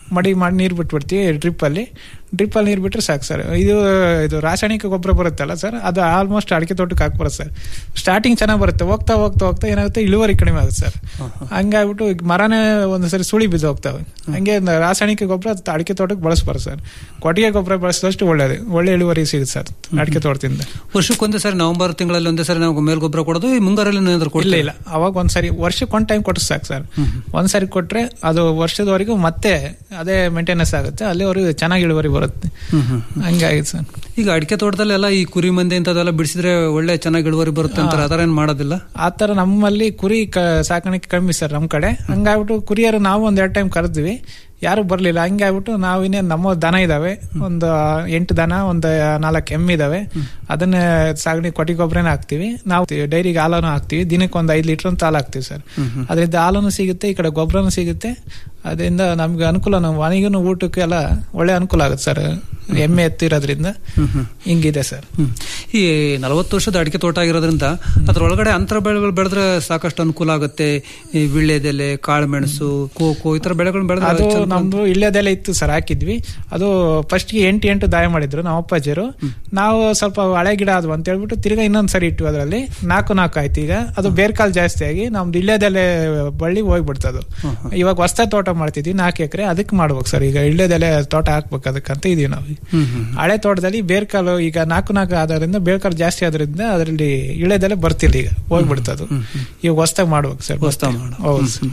ಮಡಿ ಮಾಡಿ ನೀರು ಬಿಟ್ಬಿಡ್ತೀವಿ ಡ್ರಿಪ್ ಅಲ್ಲಿ ಡ್ರಿಪ್ ಅಲ್ಲಿ ನೀರು ಬಿಟ್ರೆ ಸಾಕು ಸರ್ ಇದು ಇದು ರಾಸಾಯನಿಕ ಗೊಬ್ಬರ ಬರುತ್ತಲ್ಲ ಸರ್ ಅದು ಆಲ್ಮೋಸ್ಟ್ ಅಡಿಕೆ ತೋಟಕ್ಕೆ ಹಾಕಿ ಬರುತ್ತೆ ಸರ್ ಸ್ಟಾರ್ಟಿಂಗ್ ಚೆನ್ನಾಗಿ ಬರುತ್ತೆ ಹೋಗ್ತಾ ಹೋಗ್ತಾ ಹೋಗ್ತಾ ಏನಾಗುತ್ತೆ ಇಳುವರಿ ಕಡಿಮೆ ಆಗುತ್ತೆ ಸರ್ ಹಂಗಾಗ್ಬಿಟ್ಟು ಈಗ ಮರನೇ ಒಂದ್ಸರಿ ಸುಳಿ ಬಿದ್ದು ಹೋಗ್ತವೆ ಹಂಗೆ ನ- ರಾಸಾಯನಿಕ ಗೊಬ್ಬರ ಅಡಿಕೆ ತೋಟಕ್ಕೆ ಬಳಸ್ಬಾರ್ದು ಸರ್ ಕೊಟ್ಟಿಗೆ ಗೊಬ್ಬರ ಬಳಸಿದಷ್ಟು ಒಳ್ಳೇದು ಒಳ್ಳೆ ಇಳುವರಿ ಸಿಗುತ್ತೆ ಸರ್ ಅಡಿಕೆ ತೋಟದಿಂದ ವರ್ಷಕ್ಕೊಂದೇ ಸರಿ ನವೆಂಬರ್ ತಿಂಗಳಲ್ಲಿ ಒಂದೇ ಸರಿ ನಾವು ಮೇಲ್ ಗೊಬ್ಬರ ಕೊಡೋದು ಈ ಮುಂಗಾರಲ್ಲಿ ಏನಾದ್ರು ಇಲ್ಲ ಕೊಡ್ಲಿಲ್ಲ ಇಲ್ಲ ಅವಾಗ ಒಂದ್ಸರಿ ವರ್ಷಕ್ಕೆ ಒಂದ್ ಟೈಮ್ ಕೊಟ್ಟರೆ ಸಾಕು ಸರ್ ಒಂದ್ಸರಿ ಕೊಟ್ರೆ ಅದು ವರ್ಷದವರೆಗೂ ಮತ್ತೆ ಅದೇ ಮೇಂಟೆನೆನ್ಸ್ ಆಗುತ್ತೆ ಅಲ್ಲಿವರೆಗೂ ಚೆನ್ನಾಗಿ ಇಳುವರಿ ಬರುತ್ತೆ ಹಂಗಾಗಿದೆ ಸರ್ ಈಗ ಅಡಿಕೆ ತೋಟದಲ್ಲೆಲ್ಲ ಈ ಕುರಿ ಮಂದಿ ಇಂಥದ್ದೆಲ್ಲ ಬಿಡಿಸಿದ್ರೆ ಒಳ್ಳೆ ಚೆನ್ನಾಗಿ ಇಳುವರಿ ಬರುತ್ತೆ ಅಂತಾರೆ ಅದರ ಏನ್ ಮಾಡೋದಿಲ್ಲ ಆ ತರ ನಮ್ಮಲ್ಲಿ ಕುರಿ ಕ- ಸಾಕಾಣಿಕೆ ಕಮ್ಮಿ ಸರ್ ನಮ್ ಕಡೆ ಹಂಗಾಗ್ಬಿಟ್ಟು ಕುರಿಯರು ನಾವು ಒಂದ್ ಎರಡ್ ಟೈಮ್ ಕರೆದ್ವಿ ಯಾರು ಬರ್ಲಿಲ್ಲ ಹಂಗಾಗ್ಬಿಟ್ಟು ನಾವು ಇನ್ನೇನು ನಮ್ಮ ದನ ಇದಾವೆ ಒಂದು ಎಂಟು ದನ ಒಂದು ನಾಲ್ಕು ಎಮ್ಮೆ ಇದಾವೆ ಅದನ್ನ ಸಾಗಣೆ ಕೊಟ್ಟಿ ಗೊಬ್ಬರನೇ ಹಾಕ್ತಿವಿ ನಾವು ಡೈರಿಗೆ ಹಾಲನ್ನು ಹಾಕ್ತಿವಿ ದಿನಕ್ಕೆ ಒಂದು ಐದು ಲೀಟರ್ ಅಂತ ಹಾಲು ಹಾಕ್ತಿವಿ ಸರ್ ಅದರಿಂದ ಹಾಲನ್ನು ಸಿಗುತ್ತೆ ಈ ಕಡೆ ಗೊಬ್ಬರನು ಸಿಗುತ್ತೆ ಅದರಿಂದ ನಮ್ಗೆ ಅನುಕೂಲ ನಮ್ಮ ಮನೆಗೂ ಊಟಕ್ಕೆ ಎಲ್ಲ ಒಳ್ಳೆ ಅನುಕೂಲ ಆಗುತ್ತೆ ಸರ್ ಎಮ್ಮೆ ಎತ್ತಿರೋದ್ರಿಂದ ಹಿಂಗಿದೆ ಸರ್ ಈ ನಲವತ್ತು ವರ್ಷದ ಅಡಿಕೆ ತೋಟ ಆಗಿರೋದ್ರಿಂದ ಅದ್ರೊಳಗಡೆ ಅಂತರ ಬೆಳೆಗಳು ಬೆಳೆದ್ರೆ ಸಾಕಷ್ಟು ಅನುಕೂಲ ಆಗುತ್ತೆ ಈ ವಿಳ್ಳೆದೆಲೆ ಕಾಳುಮೆಣಸು ಕೋಕೋ ಈ ತರ ಬೆಳೆಗಳನ್ನ ಬೆಳೆದ್ರೆ ಅದು ಚೆನ್ನಾಗಿ ನಮ್ದು ಇಳ್ಳೆದೆಲ್ಲ ಇತ್ತು ಸರ್ ಹಾಕಿದ್ವಿ ಅದು ಫಸ್ಟ್ ಗೆ ಎಂಟು ಎಂಟು ದಾಯ ಮಾಡಿದ್ರು ನಮ್ಮ ಅಪ್ಪಾಜಿಯರು ನಾವು ಸ್ವಲ್ಪ ಹಳೆ ಗಿಡ ಅದು ಅಂತ ಹೇಳ್ಬಿಟ್ಟು ತಿರ್ಗಾ ಇನ್ನೊಂದ್ ಸರಿ ಇಟ್ಟು ಅದರಲ್ಲಿ ನಾಲ್ಕು ನಾಲ್ಕು ಆಯ್ತು ಈಗ ಅದು ಬೇರ್ಕಾಲ್ ಜಾಸ್ತಿ ಆಗಿ ನಮ್ದು ಇಳ್ಳೆದೆಲೆ ಬಳ್ಳಿ ಹೋಗ್ಬಿಡ್ತದು ಇವಾಗ ಹೊಸ ತೋಟ ಮಾಡ್ತಿದ್ವಿ ನಾಲ್ಕು ಎಕರೆ ಅದಕ್ಕೆ ಮಾಡ್ಬೇಕು ಸರ್ ಈಗ ಇಳ್ಳೆದೆಲೆ ತೋಟ ಹಾಕ್ಬೇಕು ಅದಕ್ಕಂತ ಇದೀವಿ ನಾವು ಹಳೆ ತೋಟದಲ್ಲಿ ಬೇರ್ಕಾಲು ಈಗ ನಾಲ್ಕು ನಾಲ್ಕು ಆದ್ರಿಂದ ಬೇರ್ಕಾಲು ಜಾಸ್ತಿ ಆದ್ರಿಂದ ಅದರಲ್ಲಿ ಇಳೆದೆಲೆ ಬರ್ತಿಲ್ಲ ಈಗ ಹೋಗ್ಬಿಡ್ತದು ಈಗ ಹೊಸ್ದಾಗ್ ಮಾಡ್ಬೇಕು ಸರ್ ಹೊಸ್ದಾಗ್ ಮಾಡು. ಹೌದು ಸರ್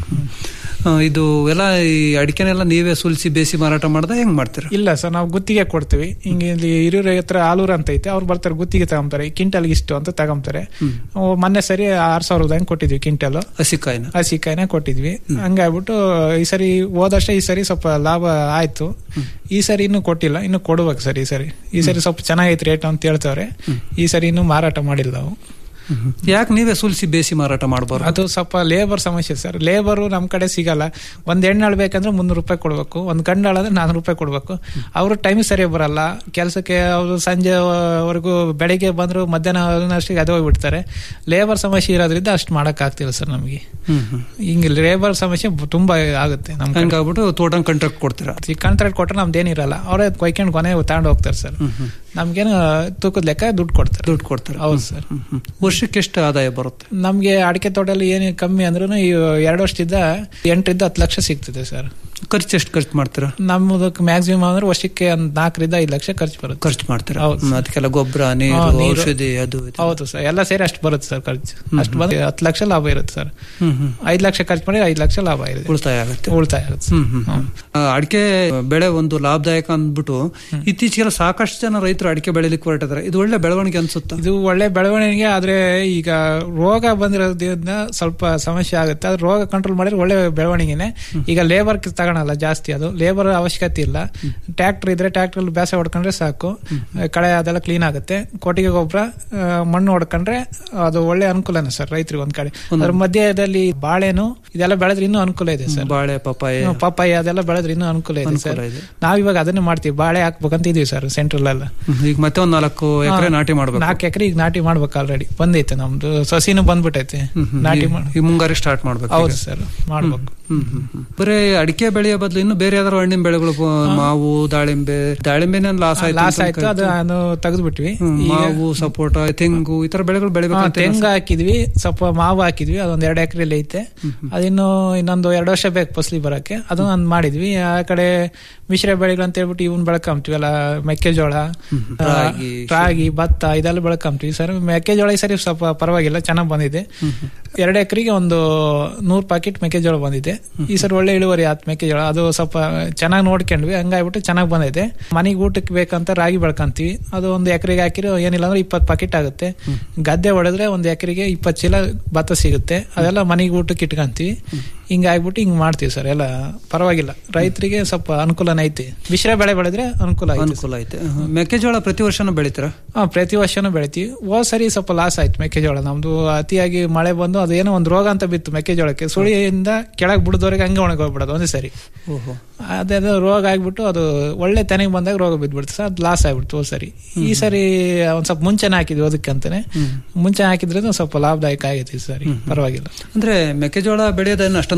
ಆ, ಇದು ಎಲ್ಲ ಈ ಅಡಿಕೆನೆಲ್ಲ ನೀವೇ ಸುಲಿಸಿ ಬೇಸಿ ಮಾರಾಟ ಮಾಡ್ದ ಹೆಂಗ್ ಮಾಡ್ತೀರಾ ಇಲ್ಲ ಸರ್ ನಾವು ಗುತ್ತಿಗೆ ಕೊಡ್ತೀವಿ ಹಿಂಗೆ ಇಲ್ಲಿ ಹಿರಿಯೂರ ಹತ್ರ ಆಲೂರು ಅಂತ ಐತೆ ಅವ್ರು ಬರ್ತಾರೆ ಗುತ್ತಿಗೆ ತಗೊಂತಾರೆ ಕ್ವಿಂಟಲ್ ಇಷ್ಟು ಅಂತ ತಗೊಂತಾರೆ ಅವು ಮೊನ್ನೆ ಸರಿ ಆರ್ ಸಾವಿರದ ಹೆಂಗ್ ಕೊಟ್ಟಿದ್ವಿ ಕ್ವಿಂಟಲ್ ಹಸಿಕಾಯಿನ ಹಸಿಕಾಯಿನ ಕೊಟ್ಟಿದ್ವಿ ಹಂಗಾಗ್ಬಿಟ್ಟು ಈ ಸರಿ ಹೋದಷ್ಟ ಈ ಸರಿ ಸ್ವಲ್ಪ ಲಾಭ ಆಯ್ತು ಈ ಸರಿ ಇನ್ನು ಕೊಟ್ಟಿಲ್ಲ ಇನ್ನು ಕೊಡ್ಬೇಕು ಸರ್ ಈ ಸರಿ ಈ ಸರಿ ಸ್ವಲ್ಪ ಚೆನ್ನಾಗೈತೆ ರೇಟ್ ಅಂತ ಹೇಳ್ತವ್ರೆ ಈ ಸರಿ ಇನ್ನು ಮಾರಾಟ ಮಾಡಿಲ್ಲ ನಾವು ಯಾಕೆ ನೀವೇ ಸುಲಿಸಿ ಬೇಸಿ ಮಾರಾಟ ಮಾಡಬಾರ್ದು ಅದು ಸ್ವಲ್ಪ ಲೇಬರ್ ಸಮಸ್ಯೆ ಸರ್ ಲೇಬರು ನಮ್ ಕಡೆ ಸಿಗಲ್ಲ ಒಂದ್ ಹೆಣ್ಣಾಳ್ ಬೇಕಂದ್ರೆ ಮುನ್ನೂರು ರೂಪಾಯಿ ಕೊಡ್ಬೇಕು ಒಂದ್ ಗಂಡಾಳಂದ್ರೆ ನಾನೂರು ರೂಪಾಯಿ ಕೊಡ್ಬೇಕು ಅವರು ಟೈಮ್ ಸರಿಯಾಗಿ ಬರಲ್ಲ ಕೆಲಸಕ್ಕೆ ಅವರು ಸಂಜೆವರೆಗೂ ಬೆಳಿಗ್ಗೆ ಬಂದ್ರು ಮಧ್ಯಾಹ್ನ ಅಷ್ಟಿಗೆ ಅದು ಹೋಗ್ಬಿಡ್ತಾರೆ ಲೇಬರ್ ಸಮಸ್ಯೆ ಇರೋದ್ರಿಂದ ಅಷ್ಟು ಮಾಡಕ್ ಆಗ್ತಿಲ್ಲ ಸರ್ ನಮಗೆ ಹಿಂಗೆ ಲೇಬರ್ ಸಮಸ್ಯೆ ಬ- ತುಂಬಾ ಆಗುತ್ತೆ ನಮ್ ಕಡೆ. ಹಂಗಾಗ್ಬಿಟ್ಟು ತೋಟ ಕಾಂಟ್ರಾಕ್ಟ್ ಕೊಡ್ತೀರಾ ಈ ಕಾಂಟ್ರಾಕ್ಟ್ ಕೊಟ್ರೆ ನಮ್ದೇನಿರಲ್ಲ ಅವರೇ ಕೊಯ್ಕೊಂಡು ಕೊನೆ ತಗೊಂಡು ಹೋಗ್ತಾರೆ ಸರ್ ನಮ್ಗೇನು ತೂಕದ ಲೆಕ್ಕ ದುಡ್ಡು ಕೊಡ್ತಾರೆ ದುಡ್ಡು ಕೊಡ್ತಾರೆ ಹೌದು ಸರ್ ವರ್ಷಕ್ಕೆ ಎಷ್ಟು ಆದಾಯ ಬರುತ್ತೆ ನಮ್ಗೆ ಅಡಿಕೆ ತೋಟದಲ್ಲಿ ಏನು ಕಮ್ಮಿ ಅಂದ್ರೂ ಈ ಎರಡು ವರ್ಷದಿಂದ ಎಂಟರಿಂದ ಹತ್ತು ಲಕ್ಷ ಸಿಗ್ತದೆ ಸರ್ ಖರ್ಚು ಎಷ್ಟು ಖರ್ಚು ಮಾಡ್ತೀರಾ ನಮ್ಮದಕ್ಕೆ ಮ್ಯಾಕ್ಸಿಮಮ್ ಅಂದ್ರೆ ವರ್ಷಕ್ಕೆ ಒಂದ್ ನಾಲ್ಕರಿಂದ ಐದು ಲಕ್ಷ ಖರ್ಚು ಬರುತ್ತೆ ಖರ್ಚು ಮಾಡ್ತೀರಾ ಹೌದು ಹ್ಮ್, ಅದಕ್ಕೆಲ್ಲ ಗೊಬ್ಬರ ನೀರು ಹಾ, ನೀರು. ಔಷಧಿ ಅದು ಇದು. ಹೌದು ಸರ್ ಎಲ್ಲ ಸೇರಿ ಅಷ್ಟು ಬರುತ್ತೆ ಸರ್ ಖರ್ಚು ಅಷ್ಟು ಬಂದ್ರೆ ಹತ್ತು ಲಕ್ಷ ಲಾಭ ಇರುತ್ತೆ ಸರ್ ಹ್ಮ್ ಹ್ಮ್ ಐದು ಲಕ್ಷ ಖರ್ಚು ಮಾಡಿ ಐದು ಲಕ್ಷ ಲಾಭ ಇರುತ್ತೆ ಉಳಿತಾಯ ಆಗುತ್ತೆ ಉಳಿತಾಯ ಆಗುತ್ತೆ ಸರ್. ಹ್ಮ್ ಹ್ಮ್ ಹ್ಮ್. ಆ, ಅಡಿಕೆ ಬೆಳೆ ಒಂದು ಲಾಭದಾಯಕ ಅಂದ್ಬಿಟ್ಟು ಇತ್ತೀಚೆಗೆಲ್ಲ ಸಾಕಷ್ಟು ಜನ ರೈತರು ಅಡಿಕೆ ಬೆಳಿಲಿಕ್ಕೆ ಹೊರಟಿದ್ದಾರೆ ಇದು ಒಳ್ಳೆ ಬೆಳವಣಿಗೆ ಅನ್ಸುತ್ತಾ ಇದು ಒಳ್ಳೆ ಬೆಳವಣಿಗೆ ಆದ್ರೆ ಈಗ ರೋಗ ಬಂದಿರೋದ್ರಿಂದ ಸ್ವಲ್ಪ ಸಮಸ್ಯೆ ಆಗುತ್ತೆ ಅದು ರೋಗ ಕಂಟ್ರೋಲ್ ಮಾಡಿದ್ರೆ ಒಳ್ಳೆ ಬೆಳವಣಿಗೆನೆ ಈಗ ಲೇಬರ್ ತಗೊಳಲ್ಲ ಜಾಸ್ತಿ ಅದು ಲೇಬರ್ ಅವಶ್ಯಕತೆ ಇಲ್ಲ ಟ್ರ್ಯಾಕ್ಟರ್ ಇದ್ರೆ ಟ್ರ್ಯಾಕ್ಟರ್ ಬೇಸ ಹೊಡ್ಕೊಂಡ್ರೆ ಸಾಕು ಕಳೆ ಅದೆಲ್ಲ ಕ್ಲೀನ್ ಆಗುತ್ತೆ ಕೊಟ್ಟಿಗೆ ಗೊಬ್ಬರ ಮಣ್ಣು ಹೊಡ್ಕೊಂಡ್ರೆ ಅದು ಒಳ್ಳೆ ಅನುಕೂಲನೇ ಸರ್ ರೈತರಿಗೆ ಒಂದ್ ಕಡೆ ಅದ್ರ ಮಧ್ಯದಲ್ಲಿ ಬಾಳೆನು ಇದೆಲ್ಲ ಬೆಳೆದ್ರೆ ಇನ್ನೂ ಅನುಕೂಲ ಇದೆ ಸರ್ ಬಾಳೆ ಪಪ್ಪಾಯ ಹ್ಮ್, ಪಪ್ಪಾಯ ಅದೆಲ್ಲ ಬೆಳೆದ್ರೆ ಇನ್ನೂ ಅನುಕೂಲ ಇದೆ ಸರ್ ಅನುಕೂಲ ಇದೆ. ನಾವ್ ಇವಾಗ ಅದನ್ನೇ ಮಾಡ್ತೀವಿ ಬಾಳೆ ಹಾಕ್ಬೇಕಂತ ಇದೀವಿ ಸರ್ ಸೆಂಟ್ರಲ್ ಎಲ್ಲ ಹ್ಮ್, ಈಗ ಮತ್ತೆ ಒಂದ್ ನಾಲ್ಕು ಎಕರೆ ನಾಟಿ ಮಾಡ್ಬೇಕು ನಾಲ್ಕು ಎಕರೆ ಈಗ ನಾಟಿ ಮಾಡ್ಬೇಕು ಆಲ್ರೆಡಿ ಬಂದೈತೆ ನಮ್ದು ಸಸಿನೂ ಬಂದ್ಬಿಟ್ಟೈತೆ ಹ್ಮ್, ಹ್ಮ್. ನಾಟಿ ಈ- ಮಾಡ್ ಈ ಮುಂಗಾರಿ ಸ್ಟಾರ್ಟ್ ಮಾಡ್ಬೇಕು ಹೌದು ಈಗ. ಸರ್ ಮಾಡ್ಬೇಕು ಹ್ಮ್, ಹ್ಮ್, ಹ್ಮ್. ಬರೀ ಅಡಿಕೆ ಬೆಳೆಯ ಬದಲು ಇನ್ನು ಬೇರೆ ಯಾವ್ದಾರು ಹಣ್ಣಿನ ಬೆಳೆಗಳು ಪ- ಮಾವು ದಾಳಿಂಬೆ ದಾಳಿಂಬೆನೇ ಲಾಸ್ ಆಯ್ತು ಲಾಸ್ ಅಂತ ಆಯ್ತು ಅದು ಕೇಳ್ತೀನಿ. ಅದು ತೆಗೆದ್ಬಿಟ್ವಿ ಹ್ಮ್, ಈಗ ಮಾವು ಸಪೋಟ ತೆಂಗು ಈ ತರ ಬೆಳೆಗಳು ಬೆಳಿಬೇಕು ತೆಂಗು ಹಾಕಿದ್ವಿ ಸ್ವಲ್ಪ ಮಾವು ಹಾಕಿದ್ವಿ ಅದೊಂದ್ ಎರಡು ಎಕರೆಲಿ ಐತೆ ಅದಿನ್ನು ಇನ್ನೊಂದು ಎರಡು ವರ್ಷ ಬೇಕು ಫಸಲಿ ಬರಕ್ಕೆ ಅದು ನಾನು ಮಾಡಿದ್ವಿ ಆ ಕಡೆ ಮಿಶ್ರ ಬೆಳೆಗಳು ಅಂತ ಹೇಳ್ಬಿಟ್ಟು ಇವನ್ ಬೆಳ್ಕೊಂತೀವಿ ಅಲ್ಲ ಮೆಕ್ಕೆಜೋಳ ಆ, ರಾಗಿ, ರಾಗಿ ಭತ್ತ ಇದೆಲ್ಲ ಬೆಳ್ಕೊಂತೀವಿ ಸರ್ ಮೆಕ್ಕೆಜೋಳ ಈ ಸರಿ ಸ್ವಲ್ಪ ಪರವಾಗಿಲ್ಲ ಚೆನ್ನಾಗ್ ಬಂದಿದೆ ಎರಡು ಎಕರೆಗೆ ಒಂದು ನೂರ್ ಪ್ಯಾಕೆಟ್ ಮೆಕ್ಕೆಜೋಳ ಬಂದಿದೆ ಈ ಸರಿ ಒಳ್ಳೆ ಇಳುವರಿ ಆತ್ ಮೆಕ್ಕೆಜೋಳ ಅದು ಸ್ವಲ್ಪ ಚೆನ್ನಾಗಿ ನೋಡ್ಕೊಂಡ್ವಿ ಹಂಗಾಗ್ಬಿಟ್ಟು ಚೆನ್ನಾಗಿ ಬಂದೈತೆ ಮನೆಗೆ ಊಟಕ್ಕೆ ಬೇಕಂತ ರಾಗಿ ಬೆಳ್ಕೊಂತೀವಿ ಅದು ಒಂದು ಎಕರೆಗೆ ಹಾಕಿರೋ ಏನಿಲ್ಲ ಅಂದ್ರೆ ಇಪ್ಪತ್ತು ಪ್ಯಾಕೆಟ್ ಆಗುತ್ತೆ ಗದ್ದೆ ಹೊಡೆದ್ರೆ ಒಂದು ಎಕರೆಗೆ ಇಪ್ಪತ್ತು ಚೀಲ ಭತ್ತ ಸಿಗುತ್ತೆ ಅದೆಲ್ಲ ಮನೆಗೆ ಊಟಕ್ಕೆ ಇಟ್ಕೊಂತೀವಿ ಹಿಂಗ ಆಗ್ಬಿಟ್ಟು ಹಿಂಗ್ ಮಾಡ್ತೀವಿ ಸರ್ ಎಲ್ಲ ಪರವಾಗಿಲ್ಲ ರೈತರಿಗೆ ಸ್ವಲ್ಪ ಅನುಕೂಲನೇ ಐತಿ ಮಿಶ್ರ ಬೆಳೆ ಬೆಳೆದ್ರೆ ಅನುಕೂಲ ಐತಿ ಅನುಕೂಲ ಐತೆ ಹ್ಮ್. ಮೆಕ್ಕೆಜೋಳ ಪ್ರತಿ ವರ್ಷನೂ ಬೆಳಿತೀರಾ ಹಾ ಪ್ರತಿ ವರ್ಷನೂ ಬೆಳಿತೀವಿ ಹೋದ್ ಸರಿ ಸ್ವಲ್ಪ ಲಾಸ್ ಆಯ್ತು ಮೆಕ್ಕೆಜೋಳ ನಮ್ದು ಅತಿಯಾಗಿ ಮಳೆ ಬಂದು ಅದು ಏನೋ ಒಂದು ರೋಗ ಅಂತ ಬಿತ್ತು ಮೆಕ್ಕೆಜೋಳಕ್ಕೆ ಸುಳಿಯಿಂದ ಕೆಳಗ್ ಬಿಡದವ್ರಿಗೆ ಹಂಗೆ ಒಣಗೋಗ್ಬಿಡೋದು ಒಂದೇ ಸರಿ ಓಹೋ ಅದೇನೋ ರೋಗ ಆಗ್ಬಿಟ್ಟು ಅದು ಒಳ್ಳೆ ತೆನೆಗೆ ಬಂದಾಗ ರೋಗ ಬಿದ್ಬಿಡ್ತು ಸರ್ ಅದು ಲಾಸ್ ಆಗ್ಬಿಡ್ತು ಹೋದ್ ಸರಿ ಈ ಸರಿ ಒಂದ್ ಸ್ವಲ್ಪ ಮುಂಚೆನೆ ಹಾಕಿದ್ವಿ ಅದಕ್ಕಂತಾನೆ ಮುಂಚೆ ಹಾಕಿದ್ರಿಂದ ಸ್ವಲ್ಪ ಲಾಭದಾಯಕ ಆಗೈತಿ ಈ ಸರಿ ಪರವಾಗಿಲ್ಲ ಅಂದ್ರೆ ಮೆಕ್ಕೆಜೋಳ ಬೆಳೆಯೋದನ್ನ ಅಷ್ಟೊಂದು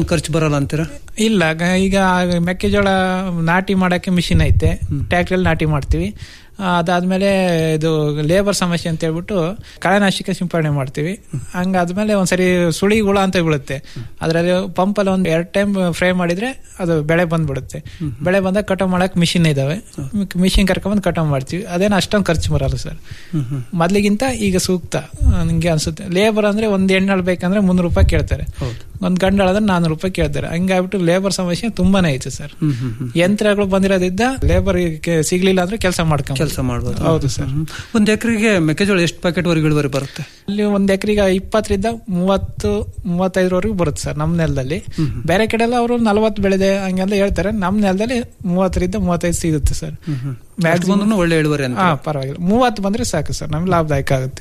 ಅಷ್ಟೊಂದು ಖರ್ಚು ಬರಲ್ಲ ಅಂತೀರಾ ಇಲ್ಲ ಗ- ಈಗ ಮೆಕ್ಕೆಜೋಳ ನಾಟಿ ಮಾಡಕ್ಕೆ ಮಿಷಿನ್ ಐತೆ ಟ್ರ್ಯಾಕ್ಟ್ರಲ್ಲಿ ನಾಟಿ ಮಾಡ್ತೀವಿ ಆ, ಅದಾದ್ಮೇಲೆ ಇದು ಲೇಬರ್ ಸಮಸ್ಯೆ ಅಂತ ಹೇಳ್ಬಿಟ್ಟು ಕಳೆನಾಶಕ ಸಿಂಪಡಣೆ ಮಾಡ್ತೀವಿ ಹಂಗಾದ್ಮೇಲೆ ಒಂದ್ಸರಿ ಸುಳಿ ಹುಳ ಅಂತ ಬೀಳುತ್ತೆ ಅದರಲ್ಲಿ ಪಂಪಲ್ಲಿ ಒಂದು ಎರಡು ಟೈಮ್ ಫ್ರೈ ಮಾಡಿದ್ರೆ ಅದು ಬೆಳೆ ಬಂದ್ಬಿಡುತ್ತೆ ಬೆಳೆ ಬಂದಾಗ ಕಟಾವ್ ಮಾಡಕ್ ಮಿಷಿನ್ ಇದಾವೆ ಮಿಷಿನ್ ಕರ್ಕೊಂಡ್ಬಂದು ಕಟಾವ್ ಮಾಡ್ತೀವಿ ಅದೇನು ಅಷ್ಟೊಂದು ಖರ್ಚು ಬರಲ್ಲ ಸರ್ ಮೊದ್ಲಿಗಿಂತ ಈಗ ಸೂಕ್ತ ಆ, ನಿಂಗೆ ಅನ್ಸುತ್ತೆ ಲೇಬರ್ ಅಂದ್ರೆ ಒಂದ್ ಎಣ್ಣಾಳ್ ಬೇಕಂದ್ರೆ ಮುನ್ನೂರು ರೂಪಾಯಿ ಕೇಳ್ತಾರೆ ಒಂದ್ ಗಂಡಾಳ ಅಂದ್ರೆ ನಾನೂರು ರೂಪಾಯಿ ಕೇಳ್ತಾರೆ ಹಂಗಾಗ್ಬಿಟ್ಟು ಲೇಬರ್ ಸಮಸ್ಯೆ ತುಂಬಾನೇ ಐತೆ ಸರ್ ಯಂತ್ರಗಳು ಬಂದಿರೋದ್ರಿಂದ ಲೇಬರ್ ಸಿಗ್ಲಿಲ್ಲ ಅಂದ್ರೆ ಕೆಲಸ ಮಾಡ್ಕೊಂಡ್ ಕೆಲಸ ಮಾಡ್ಬೋದು ಹೌದು ಸರ್ ಒಂದು ಎಕರೆಗೆ ಮೆಕ್ಕೆಜೋಳ ಎಷ್ಟು ಪ್ಯಾಕೆಟ್ ವರೆಗೆ ಇಳುವರಿ ಬರುತ್ತೆ ಅಲ್ಲಿ ಒಂದ್ ಎಕರೆಗೆ ಇಪ್ಪತ್ತರಿಂದ ಮೂವತ್ತು ಮೂವತ್ತೈದರವರೆಗೂ ಬರುತ್ತೆ ಸರ್ ನಮ್ಮ ನೆಲದಲ್ಲಿ ಬೇರೆ ಕಡೆ ಎಲ್ಲ ಅವರು ನಲವತ್ತು ಬೆಳೆದೆ ಹಂಗೆಲ್ಲ ಹೇಳ್ತಾರೆ ನಮ್ಮ ನೆಲದಲ್ಲಿ ಮೂವತ್ತರಿಂದ ಮೂವತ್ತೈದು ಸಿಗುತ್ತೆ ಸರ್ ಅಷ್ಟು ಬಂದ್ರೂ ಒಳ್ಳೆ ಇಳುವರಿ ಅಂತ ಹಾ ಪರವಾಗಿಲ್ಲ ಮೂವತ್ತು ಬಂದ್ರೆ ಸಾಕು ಸರ್ ನಮ್ಗೆ ಲಾಭದಾಯಕ ಆಗುತ್ತೆ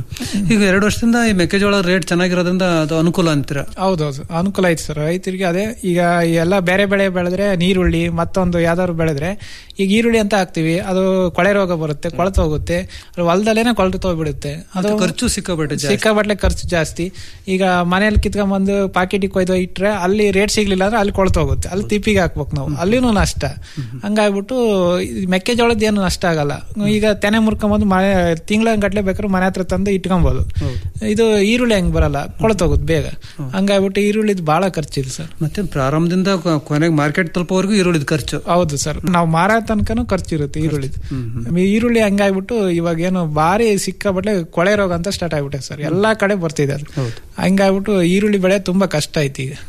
ಈಗ ಎರಡು ವರ್ಷದಿಂದ ಈ ಮೆಕ್ಕೆಜೋಳ ರೇಟ್ ಚೆನ್ನಾಗಿರೋದ್ರಿಂದ ಅದು ಅನುಕೂಲ ಅಂತೀರಾ ಹೌದೌದು ಅನುಕೂಲ ಐತೆ ಸರ್ ರೈತರಿಗೆ ಅದೇ ಈಗ ಎಲ್ಲ ಬೇರೆ ಬೆಳೆ ಬೆಳೆದ್ರೆ ನೀರುಳ್ಳಿ ಮತ್ತೊಂದು ಯಾವ್ದಾದ್ರು ಬೆಳೆದ್ರೆ ಈಗ ಈರುಳ್ಳಿ ಅಂತ ಹಾಕ್ತಿವಿ ಅದು ಕೊಳೆ ರೋಗ ಬರುತ್ತೆ ಕೊಳತು ಹೋಗುತ್ತೆ ಅದು ಹೊಲದಲ್ಲೇನೆ ಕೊಳತು ಹೋಗ್ಬಿಡುತ್ತೆ ಅದು ಖರ್ಚು ಸಿಕ್ಕಾಪಟ್ಟೆ ಜಾಸ್ತಿ. ಸಿಕ್ಕಾಬಟ್ಲೆ ಖರ್ಚು ಜಾಸ್ತಿ ಈಗ ಮನೇಲಿ ಕಿತ್ಕೊಂಡ್ಬಂದು ಪಾಕೆಟಿಗೆ ಕೊಯ್ದು ಇಟ್ರೆ ಅಲ್ಲಿ ರೇಟ್ ಸಿಗ್ಲಿಲ್ಲ ಅಂದ್ರೆ ಅಲ್ಲಿ ಕೊಳತು ಹೋಗುತ್ತೆ ಅಲ್ಲಿ ತಿಪ್ಪಿಗೆ ಹಾಕ್ಬೇಕು ನಾವು ಅಲ್ಲಿನೂ ನಷ್ಟ ಹಂಗಾಗ್ಬಿಟ್ಟು ಈ ಮೆಕ್ಕೆಜೋಳದ ಏನು ನಷ್ಟ ಆಗಲ್ಲ ಈಗ ತೆನೆ ಮುರ್ಕೊಂಬಂದು ಮನೆ ತಿಂಗಳ ಗಟ್ಲೆ ಬೇಕಾದ್ರೆ ಮನೆ ಹತ್ರ ತಂದು ಇಟ್ಕೊಬೋದು ಇದು ಈರುಳ್ಳಿ ಹೆಂಗ್ ಬರಲ್ಲ ಕೊಳತೋಗುತ್ತೆ ಬೇಗ ಹಂಗಾಗ್ಬಿಟ್ಟು ಈರುಳ್ಳಿದ್ ಬಹಳ ಖರ್ಚಿದೆ ಸರ್ ಮತ್ತೆ ಪ್ರಾರಂಭದಿಂದ ಕೊ- ಕೊನೆಗೆ ಮಾರ್ಕೆಟ್ ತಲುಪೋವರೆಗೂ ಈರುಳ್ಳಿದ ಖರ್ಚು ಹೌದು ಸರ್ ನಾವು ಮಾರೋ ತನಕನೂ ಖರ್ಚು ಇರುತ್ತೆ ಈರುಳ್ಳಿದು ಈರುಳ್ಳಿ ಹಂಗಾಗ್ಬಿಟ್ಟು ಇವಾಗ ಏನು ಭಾರಿ ಸಿಕ್ಕಾಬಟ್ಲೆ ಕೊಳೆ ರೋಗ ಅಂತ ಸ್ಟಾರ್ಟ್ ಆಗ್ಬಿಟ್ಟೆ ಸರ್ ಎಲ್ಲಾ ಕಡೆ ಬರ್ತಿದೆ ಅದು ಹಂಗಾಗ್ಬಿಟ್ಟು ಈರುಳ್ಳಿ ಬೆಳೆ ತುಂಬಾ ಕಷ್ಟ ಐತಿ ಈಗ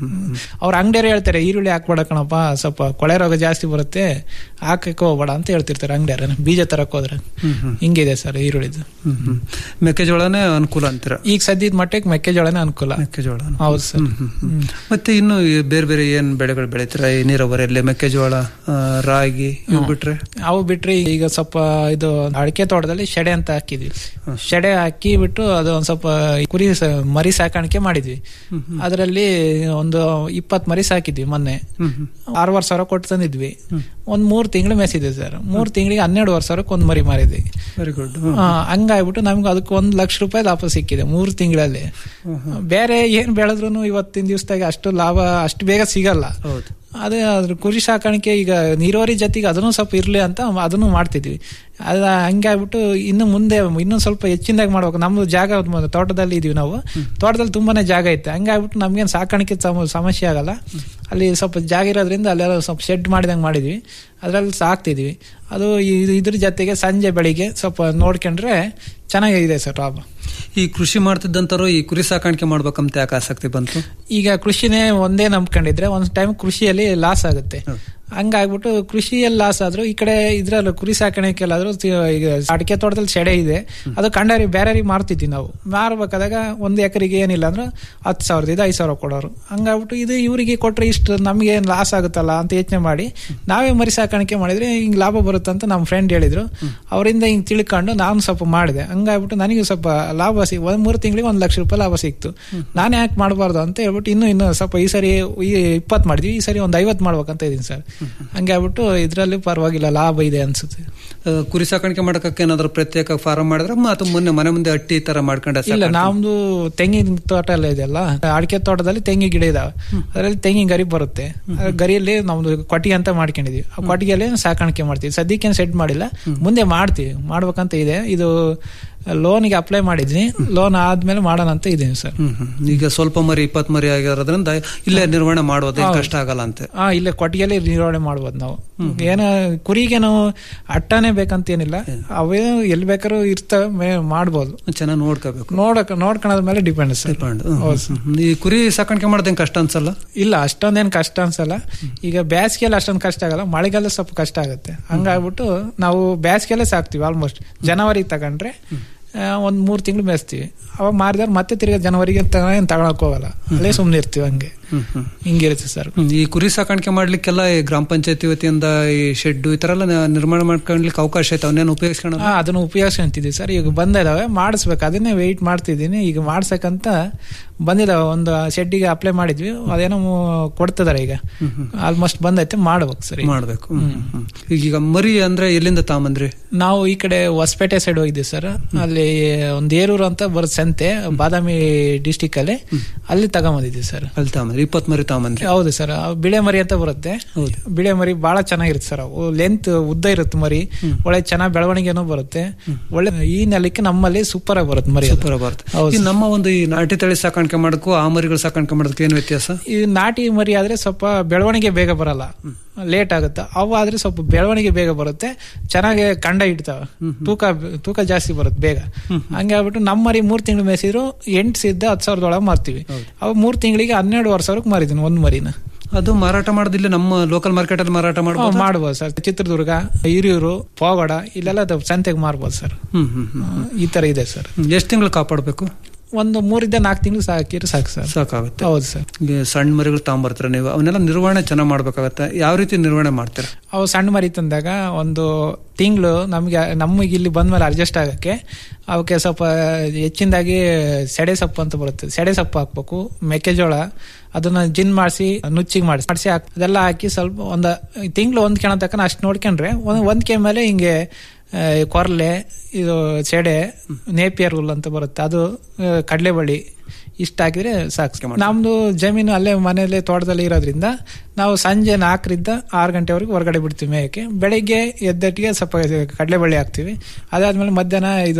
ಅವ್ರ ಅಂಗಡಿಯರು ಹೇಳ್ತಾರೆ ಈರುಳ್ಳಿ ಹಾಕ್ಬೇಡ ಕಣಪ್ಪ ಸ್ವಲ್ಪ ಕೊಳೆ ರೋಗ ಜಾಸ್ತಿ ಬರುತ್ತೆ ಹಾಕಕ್ಕೆ ಹೋಗ್ಬೇಡ ಅಂತ ಹೇಳ್ತಿರ್ತಾರೆ ಅಂಗಡಿಯರ ಬೀಜ ತರಕ್ ಹೋದ್ರೆ ಹಿಂಗಿದೆ ಸರ್ ಈರುಳ್ಳಿದು ಮೆಕ್ಕೆಜೋಳನೇ ಅನುಕೂಲ ಅಂತೀರಾ ಈಗ ಸದ್ಯದ ಮಟ್ಟಿಗೆ ಮೆಕ್ಕೆಜೋಳನೇ ಅನುಕೂಲ ಮೆಕ್ಕೆಜೋಳ ಹೌದು ಸರ್ ಮತ್ತೆ ಇನ್ನು ಈ ಬೇರೆ ಬೇರೆ ಏನ್ ಬೆಳೆಗಳು ಬೆಳಿತೀರಾ ಈ ನೀರಾವರಿಯಲ್ಲಿ ಮೆಕ್ಕೆಜೋಳ ಆ, ರಾಗಿ ಇವು ಬಿಟ್ರೆ ಅವು ಬಿಟ್ರೆ ಈಗ ಸ್ವಲ್ಪ ಇದು ಅಡಿಕೆ ತೋಟದಲ್ಲಿ ಶೆಡೆ ಅಂತ ಹಾಕಿದ್ವಿ ಶೆಡೆ ಹಾಕಿ ಬಿಟ್ಟು ಅದು ಒಂದ್ ಸ್ವಲ್ಪ ಕುರಿ ಸ- ಮರಿ ಸಾಕಾಣಿಕೆ ಮಾಡಿದ್ವಿ ಅದರಲ್ಲಿ ಒಂದು ಇಪ್ಪತ್ ಮರಿ ಸಾಕಿದ್ವಿ ಮೊನ್ನೆ ಆರೂವರೆ ಸಾವಿರ ಕೊಟ್ಟು ತಂದಿದ್ವಿ ಒಂದ್ ಮೂರ್ ತಿಂಗಳು ಮೇಸಿದ್ವಿ ಸರ್ ಮೂರ್ ತಿಂಗಳಿಗೆ ಹನ್ನೆರಡುವರೆ ಸಾವಿರಕ್ಕೆ ಒಂದ್ ಮರಿ ಮಾರಿದ್ವಿ ವೆರಿ ಗುಡ್ ಆ, ಹಂಗಾಗ್ಬಿಟ್ಟು ನಮ್ಗೆ ಅದಕ್ಕೆ ಒಂದ್ ಲಕ್ಷ ರೂಪಾಯಿ ಲಾಭ ಸಿಕ್ಕಿದೆ ಮೂರ್ ತಿಂಗಳಲ್ಲಿ ಬೇರೆ ಏನ್ ಬೆಳೆದ್ರು ಇವತ್ತಿನ ದಿವಸದಾಗ ಅಷ್ಟು ಲಾಭ ಅಷ್ಟು ಬೇಗ ಸಿಗಲ್ಲ ಅದೇ ಅದ್ರ ಕುರಿ ಸಾಕಾಣಿಕೆ ಈಗ ನೀರಾವರಿ ಜೊತೆಗೆ ಅದನ್ನು ಸ್ವಲ್ಪ ಇರ್ಲಿ ಅಂತ ಅದನ್ನು ಮಾಡ್ತಿದ್ವಿ ಅದ ಹಂಗಾಗ್ಬಿಟ್ಟು ಇನ್ನು ಮುಂದೆ ಇನ್ನೊಂದ್ ಸ್ವಲ್ಪ ಹೆಚ್ಚಿನದಾಗಿ ಮಾಡ್ಬೇಕು ನಮ್ದು ಜಾಗ ಮ- ತೋಟದಲ್ಲಿ ಇದೀವಿ ನಾವು ತೋಟದಲ್ಲಿ ತುಂಬಾನೇ ಜಾಗ ಐತೆ ಹಂಗಾಗ್ಬಿಟ್ಟು ನಮ್ಗೇನು ಸಾಕಾಣಿಕೆ ಸಮ- ಸಮಸ್ಯೆ ಆಗಲ್ಲ ಅಲ್ಲಿ ಸ್ವಲ್ಪ ಜಾಗ ಇರೋದ್ರಿಂದ ಅಲ್ಲೆಲ್ಲ ಸ್ವಲ್ಪ ಶೆಡ್ ಮಾಡಿದಂಗೆ ಮಾಡಿದ್ವಿ ಅದ್ರಲ್ಲಿ ಸಾಕ್ತಿದ್ವಿ ಅದು ಇದ್- ಇದ್ರ ಜೊತೆಗೆ ಸಂಜೆ ಬೆಳಿಗ್ಗೆ ಸ್ವಲ್ಪ ನೋಡ್ಕೊಂಡ್ರೆ ಚೆನ್ನಾಗಿದೆ ಸರ್ ಲಾಭ ಈ ಕೃಷಿ ಮಾಡ್ತಿದ್ದಂತರು ಈ ಕುರಿ ಸಾಕಾಣಿಕೆ ಮಾಡ್ಬೇಕಂತ ಯಾಕೆ ಆಸಕ್ತಿ ಬಂತು ಈಗ ಕೃಷಿನೇ ಒಂದೇ ನಂಬ್ಕೊಂಡಿದ್ರೆ ಒಂದ್ ಟೈಮ್ ಕೃಷಿಯಲ್ಲಿ ಲಾಸ್ ಆಗುತ್ತೆ ಹಂಗಾಗ್ಬಿಟ್ಟು ಕೃಷಿಯಲ್ಲಿ ಲಾಸ್ ಆದ್ರೂ ಈ ಕಡೆ ಇದ್ರಲ್ಲಿ ಕುರಿ ಸಾಕಾಣಿಕೆಲ್ಲಾದ್ರೂ ತಿ- ಈಗ ಅಡಿಕೆ ತೋಟದಲ್ಲಿ ಸೆಡೆ ಇದೆ ಅದು ಕಂಡಾರಿ ಬೇರೆಯವ್ರಿಗೆ ಮಾರ್ತಿದ್ವಿ ನಾವು ಮಾರ್ಬೇಕಾದಾಗ ಒಂದು ಎಕರೆಗೆ ಏನಿಲ್ಲ ಅಂದ್ರೆ ಹತ್ತು ಸಾವಿರದ ಐದು ಸಾವಿರ ಕೊಡೋರು ಹಂಗಾಗ್ಬಿಟ್ಟು ಇದು ಇವರಿಗೆ ಕೊಟ್ರೆ ಇಷ್ಟು ನಮ್ಗೆ ಏನ್ ಲಾಸ್ ಆಗುತ್ತಲ್ಲ ಅಂತ ಯೋಚನೆ ಮಾಡಿ ನಾವೇ ಮರಿ ಸಾಕಾಣಿಕೆ ಮಾಡಿದ್ರೆ ಹಿಂಗ್ ಲಾಭ ಬರುತ್ತೆ ಅಂತ ನಮ್ಮ ಫ್ರೆಂಡ್ ಹೇಳಿದ್ರು ಅವರಿಂದ ಹಿಂಗ್ ತಿಳ್ಕೊಂಡು ನಾನು ಸ್ವಲ್ಪ ಮಾಡಿದೆ ಹಂಗಾಗ್ಬಿಟ್ಟು ನನಗೆ ಸ್ವಲ್ಪ ಲಾಭ ಸಿ ಒಂದ್ ಮೂರು ತಿಂಗಳಿಗೆ ಒಂದ್ ಲಕ್ಷ ರೂಪಾಯಿ ಲಾಭ ಸಿಕ್ತು ನಾನು ಯಾಕೆ ಮಾಡಬಾರ್ದು ಅಂತ ಹೇಳ್ಬಿಟ್ಟು ಇನ್ನು ಇನ್ನು ಸ್ವಲ್ಪ ಈ ಸರಿ ಈ ಇಪ್ಪತ್ತು ಮಾಡಿದ್ವಿ ಈ ಸರಿ ಒಂದ್ ಐವತ್ತು ಮಾಡ್ಬೇಕಂತ ಇದೀನಿ ಸರ್ ಹಂಗೆ ಆಗ್ಬಿಟ್ಟು ಇದ್ರಲ್ಲಿ ಪರವಾಗಿಲ್ಲ ಲಾಭ ಇದೆ ಅನ್ಸುತ್ತೆ ಆ, ಕುರಿ ಸಾಕಾಣಿಕೆ ಮಾಡಕ್ಕೆ ಏನಾದ್ರು ಪ್ರತ್ಯೇಕ ಫಾರಂ ಮಾಡಿದ್ರೆ ಅಥವಾ ಮೊನ್ನೆ ಮನೆ ಮುಂದೆ ಅಟ್ಟಿ ತರ ಮಾಡ್ಕೊಂಡ ಇಲ್ಲ ನಮ್ದು ತೆಂಗಿನ ತೋಟ ಎಲ್ಲ ಇದೆಯಲ್ಲ ಅಡಿಕೆ ತೋಟದಲ್ಲಿ ತೆಂಗಿನ ಗಿಡ ಇದಾವೆ ಅದರಲ್ಲಿ ತೆಂಗಿನ ಗರಿ ಬರುತ್ತೆ ಆ ಗರಿಯಲ್ಲಿ ನಮ್ದು ಕೊಟ್ಟಿಗೆ ಅಂತ ಮಾಡ್ಕೊಂಡಿದೀವಿ ಆ ಕೊಟ್ಟಿಗೆಯಲ್ಲಿ ಸಾಕಾಣಿಕೆ ಮಾಡ್ತೀವಿ ಸದ್ಯಕ್ಕೇನು ಸೆಟ್ ಮಾಡಿಲ್ಲ ಮುಂದೆ ಮಾಡ್ತೀವಿ ಮಾಡ್ಬೇಕಂತ ಇದೆ ಇದು ಲೋನ್ಗೆ ಅಪ್ಲೈ ಮಾಡಿದ್ವಿ ಲೋನ್ ಆದ್ಮೇಲೆ ಮಾಡೋಣ ಅಂತ ಇದೀನಿ ಸರ್ ಈಗ ಸ್ವಲ್ಪ ಮರಿ ಇಪ್ಪತ್ ಮರಿ ಆಗಿರೋದ್ರಿಂದ ಇಲ್ಲೇ ನಿರ್ವಹಣೆ ಮಾಡೋದು ಏನ್ ಕಷ್ಟ ಆಗಲ್ಲ ಅಂತೆ ಹಾ ಇಲ್ಲೇ ಕೊಟ್ಟಿಗೆಯಲ್ಲಿ ನಿರ್ವಹಣೆ ಮಾಡ್ಬೋದು ನಾವು ಏನ ಕುರಿಗೆ ನಾವು ಅಟ್ಟನೇ ಬೇಕಂತ ಏನಿಲ್ಲ ಅವೇ ಎಲ್ಲಿ ಬೇಕಾದ್ರೂ ಇರ್ತವೆ ಮೇ- ಮಾಡ್ಬೋದು ಚೆನ್ನಾಗಿ ನೋಡ್ಕೋಬೇಕು ನೋಡಕ್ ನೋಡ್ಕೊಳೋದ್ರ ಮೇಲೆ ಡಿಪೆಂಡ್ ಸರ್ ಹೌದು ಸರ್. ಈ ಕುರಿ ಸಾಕಾಣಿಕೆ ಮಾಡೋದೇನ್ ಕಷ್ಟ ಅನ್ಸಲ್ಲ ಇಲ್ಲ ಅಷ್ಟೊಂದೇನ್ ಕಷ್ಟ ಅನ್ಸಲ್ಲ ಈಗ ಬೇಸಿಗೆಯಲ್ಲಿ ಅಷ್ಟೊಂದು ಕಷ್ಟ ಆಗಲ್ಲ ಮಳೆಗಾಲ ಸ್ವಲ್ಪ ಕಷ್ಟ ಆಗುತ್ತೆ ಹಂಗಾಗ್ಬಿಟ್ಟು ನಾವು ಬೇಸಿಗೆಲ್ಲೇ ಸಾಕ್ತಿವಿ ಆಲ್ಮೋಸ್ಟ್ ಜನವರಿಗೆ ತಗೊಂಡ್ರೆ ಆ, ಒಂದ್ ಮೂರ್ ತಿಂಗಳು ಮೇಯಿಸ್ತೀವಿ ಅವಾಗ ಮಾರಿದ್ರೆ ಮತ್ತೆ ತಿರ್ಗಾ ಜನವರಿಗೆ ತಗೊಳಕ್ ಹೋಗಲ್ಲ ಅಲ್ಲೇ ಸುಮ್ನೆ ಇರ್ತೀವಿ ಹಂಗೆ ಹಿಂಗಿರುತ್ತೆ ಸರ್ ಹ್ಮ್. ಈ ಕುರಿ ಸಾಕಾಣಿಕೆ ಮಾಡ್ಲಿಕ್ಕೆಲ್ಲ ಈ ಗ್ರಾಮ ಪಂಚಾಯತಿ ವತಿಯಿಂದ ಈ ಶೆಡ್ ಈ ತರ ಎಲ್ಲ ನ- ನಿರ್ಮಾಣ ಮಾಡ್ಕೊಳ್ಲಿಕ್ಕೆ ಅವಕಾಶ ಐತೆ ಅವನ್ನೇನು ಉಪಯೋಗಿಸ್ಕೊಳ್ಳೋದು ಹಾ ಅದನ್ನ ಉಪಯೋಗಿಸ್ಕೊಂತಿದ್ವಿ ಸರ್ ಈಗ ಬಂದಿದಾವೆ ಮಾಡಿಸ್ಬೇಕು ಅದನ್ನೇ ವೆಯ್ಟ್ ಮಾಡ್ತಿದ್ದೀನಿ ಈಗ ಮಾಡ್ಸಕ್ಕಂತ ಬಂದಿದಾವೆ ಒಂದು ಶೆಡ್ಡಿಗೆ ಅಪ್ಲೈ ಮಾಡಿದ್ವಿ ಅದೇನೋ ಮು- ಕೊಡ್ತಿದಾರೆ ಈಗ ಆಲ್ಮೋಸ್ಟ್ ಬಂದೈತೆ ಮಾಡ್ಬೇಕು ಸರ್ ಈಗ. ಮಾಡ್ಬೇಕು ಹ್ಮ್. ಹ್ಮ್. ಈಗ ಮರಿ ಅಂದ್ರೆ ಎಲ್ಲಿಂದ ತಾಂಬಂದ್ರಿ ನಾವು ಈ ಕಡೆ ಹೊಸಪೇಟೆ ಸೈಡ್ ಹೋಗಿದ್ವಿ ಸರ್ ಅಲ್ಲಿ ಒಂದ್ ಏರೂರು ಅಂತ ಬರುತ್ತೆ ಸಂತೆ ಬಾದಾಮಿ ಡಿಸ್ಟಿಕ್ ಅಲ್ಲಿ ಅಲ್ಲಿ ತಗೊಂಬಂದಿದ್ವಿ ಸರ್ ಅಲ್ಲಿ ತಾಂಬಂದ್ರಿ ಇಪ್ಪತ್ ಮರಿ ತಗೊಂಬಂದ್ರಿ ಹೌದು ಸರ್ ಬಿಳೆ ಮರಿ ಅಂತ ಬರುತ್ತೆ ಬಿಳೆ ಮರಿ ಬಹಳ ಚೆನ್ನಾಗಿರುತ್ತೆ ಸರ್ ಅವು ಲೆಂತ್ ಉದ್ದ ಇರುತ್ತೆ ಮರಿ ಒಳ್ಳೆ ಚೆನ್ನಾಗಿ ಬೆಳವಣಿಗೆನೂ ಬರುತ್ತೆ ಒಳ್ಳೆ ಈ ನೆಲಕ್ಕೆ ನಮ್ಮಲ್ಲಿ ಸೂಪರ್ ಆಗಿ ಬರುತ್ತೆ ಮರಿ ಅದು. ಸೂಪರ್ ಬರುತ್ತೆ ಹೌದು ಈ ಸರ್. ನಮ್ಮ ಒಂದು ಈ ನಾಟಿ ತಳಿ ಸಾಕಾಣಿಕೆ ಮಾಡೋಕ್ಕೂ ಆ ಮರಿಗಳು ಸಾಕಾಣಿಕೆ ಮಾಡೋದಕ್ಕೆ ಏನು ವ್ಯತ್ಯಾಸ ಈ ನಾಟಿ ಮರಿ ಆದ್ರೆ ಸ್ವಲ್ಪ ಬೆಳವಣಿಗೆ ಬೇಗ ಬರಲ್ಲ ಲೇಟ್ ಆಗುತ್ತೆ ಅವು ಆದ್ರೆ ಸ್ವಲ್ಪ ಬೆಳವಣಿಗೆ ಬೇಗ ಬರುತ್ತೆ ಚೆನ್ನಾಗಿ ಕಂಡ ಇಡ್ತಾವ ತೂಕ ತೂಕ ಜಾಸ್ತಿ ಬರುತ್ತೆ ಬೇಗ ಹಂಗೆ ಆಗ್ಬಿಟ್ಟು ನಮ್ಮ ಮರಿ ಮೂರ್ ತಿಂಗಳು ಮೇಯಿಸಿದ್ರು ಎಂಟು ಸಿದ್ದ ಹತ್ತು ಸಾವಿರದೊಳಗೆ ಮಾರ್ತೀವಿ ಅವು ಮೂರ್ ತಿಂಗಳಿಗೆ ಹನ್ನೆರಡುವರೆ ಸಾವಿರಕ್ಕೆ ಮಾರಿದ್ದೀನಿ ಒಂದ್ ಮರಿನ ಅದು ಮಾರಾಟ ಮಾಡೋದಿಲ್ಲ ನಮ್ಮ ಲೋಕಲ್ ಮಾರ್ಕೆಟ್ ಅಲ್ಲಿ ಮಾರಾಟ ಹಾ, ಮಾಡಬಹುದು ಮಾಡ್ಬೋದು ಸರ್ ಚಿತ್ರದುರ್ಗ ಹಿರಿಯೂರು ಪೋಗಡ ಇಲ್ಲೆಲ್ಲ ಅದು ಸಂತೆಗೆ ಮಾರ್ಬೋದು ಸರ್ ಹ್ಮ್ ಹ್ಮ್ ಹ್ಮ್ ಈ ತರ ಇದೆ ಸರ್ ಎಷ್ಟು ತಿಂಗಳು ಕಾಪಾಡಬೇಕು ಒಂದು ಮೂರಿಂದ ನಾಲ್ಕು ತಿಂಗಳು ಸಾಕಿದ್ರೆ ಸಾಕು ಸರ್ ಸಾಕಾಗುತ್ತೆ ಹೌದು ಸರ್ ಈ ಸಣ್ಣ ಮರಿಗಳು ತಗೊಂಬರ್ತೀರ ನೀವು ಅವನ್ನೆಲ್ಲ ನಿರ್ವಹಣೆ ಚೆನ್ನಾಗಿ ಮಾಡ್ಬೇಕಾಗತ್ತೆ ಯಾವ ರೀತಿ ನಿರ್ವಹಣೆ ಮಾಡ್ತೀರಾ ಅವು ಸಣ್ಣ ಮರಿ ತಂದಾಗ ಒಂದು ತಿಂಗಳು ನಮಗೆ ನಮಗೆ ಇಲ್ಲಿ ಬಂದ್ಮೇಲೆ ಅಡ್ಜಸ್ಟ್ ಆಗಕ್ಕೆ ಅವಕ್ಕೆ ಸ್ವಲ್ಪ ಹೆಚ್ಚಿನದಾಗಿ ಸೆಡೆ ಸೊಪ್ಪು ಅಂತ ಬರುತ್ತೆ ಸೆಡೆ ಸೊಪ್ಪು ಹಾಕ್ಬೇಕು ಮೆಕ್ಕೆಜೋಳ ಅದನ್ನ ಜಿನ್ ಮಾಡಿಸಿ ನುಚ್ಚಿಗೆ ಮಾಡಿಸಿ ಮಾಡಿಸಿ ಅದೆಲ್ಲ ಹಾಕಿ ಸ್ವಲ್ಪ ಒಂದು ತಿಂಗಳು ಒಂದ್ ಕೆಣ ತಕ್ಕ ಅಷ್ಟು ನೋಡ್ಕೊಂಡ್ರೆ ಒಂದ್ ಒಂದ್ ಕೆ ಮೇಲೆ ಹಿಂಗೆ ಆ, ಕೊರ್ಲೆ ಇದು ಸೆಡೆ ನೇಪಿಯರ್ ಹುಲ್ ಅಂತ ಬರುತ್ತೆ ಅದು ಆ, ಕಡ್ಲೆ ಬಳ್ಳಿ ಇಷ್ಟ ಹಾಕಿದ್ರೆ ಸಾಕು ನಮ್ದು ಜಮೀನು ಅಲ್ಲೇ ಮನೆಯಲ್ಲೇ ತೋಟದಲ್ಲಿ ಇರೋದ್ರಿಂದ ನಾವು ಸಂಜೆ ನಾಲ್ಕರಿಂದ ಆರು ಗಂಟೆವರೆಗೂ ಹೊರಗಡೆ ಬಿಡ್ತೀವಿ ಮೇಯಕ್ಕೆ ಬೆಳಿಗ್ಗೆ ಎದ್ದಟ್ಟಿಗೆ ಸ್ವಲ್ಪ ಕಡಲೆ ಬಳ್ಳಿ ಹಾಕ್ತಿವಿ ಅದಾದ್ಮೇಲೆ ಮಧ್ಯಾಹ್ನ ಇದು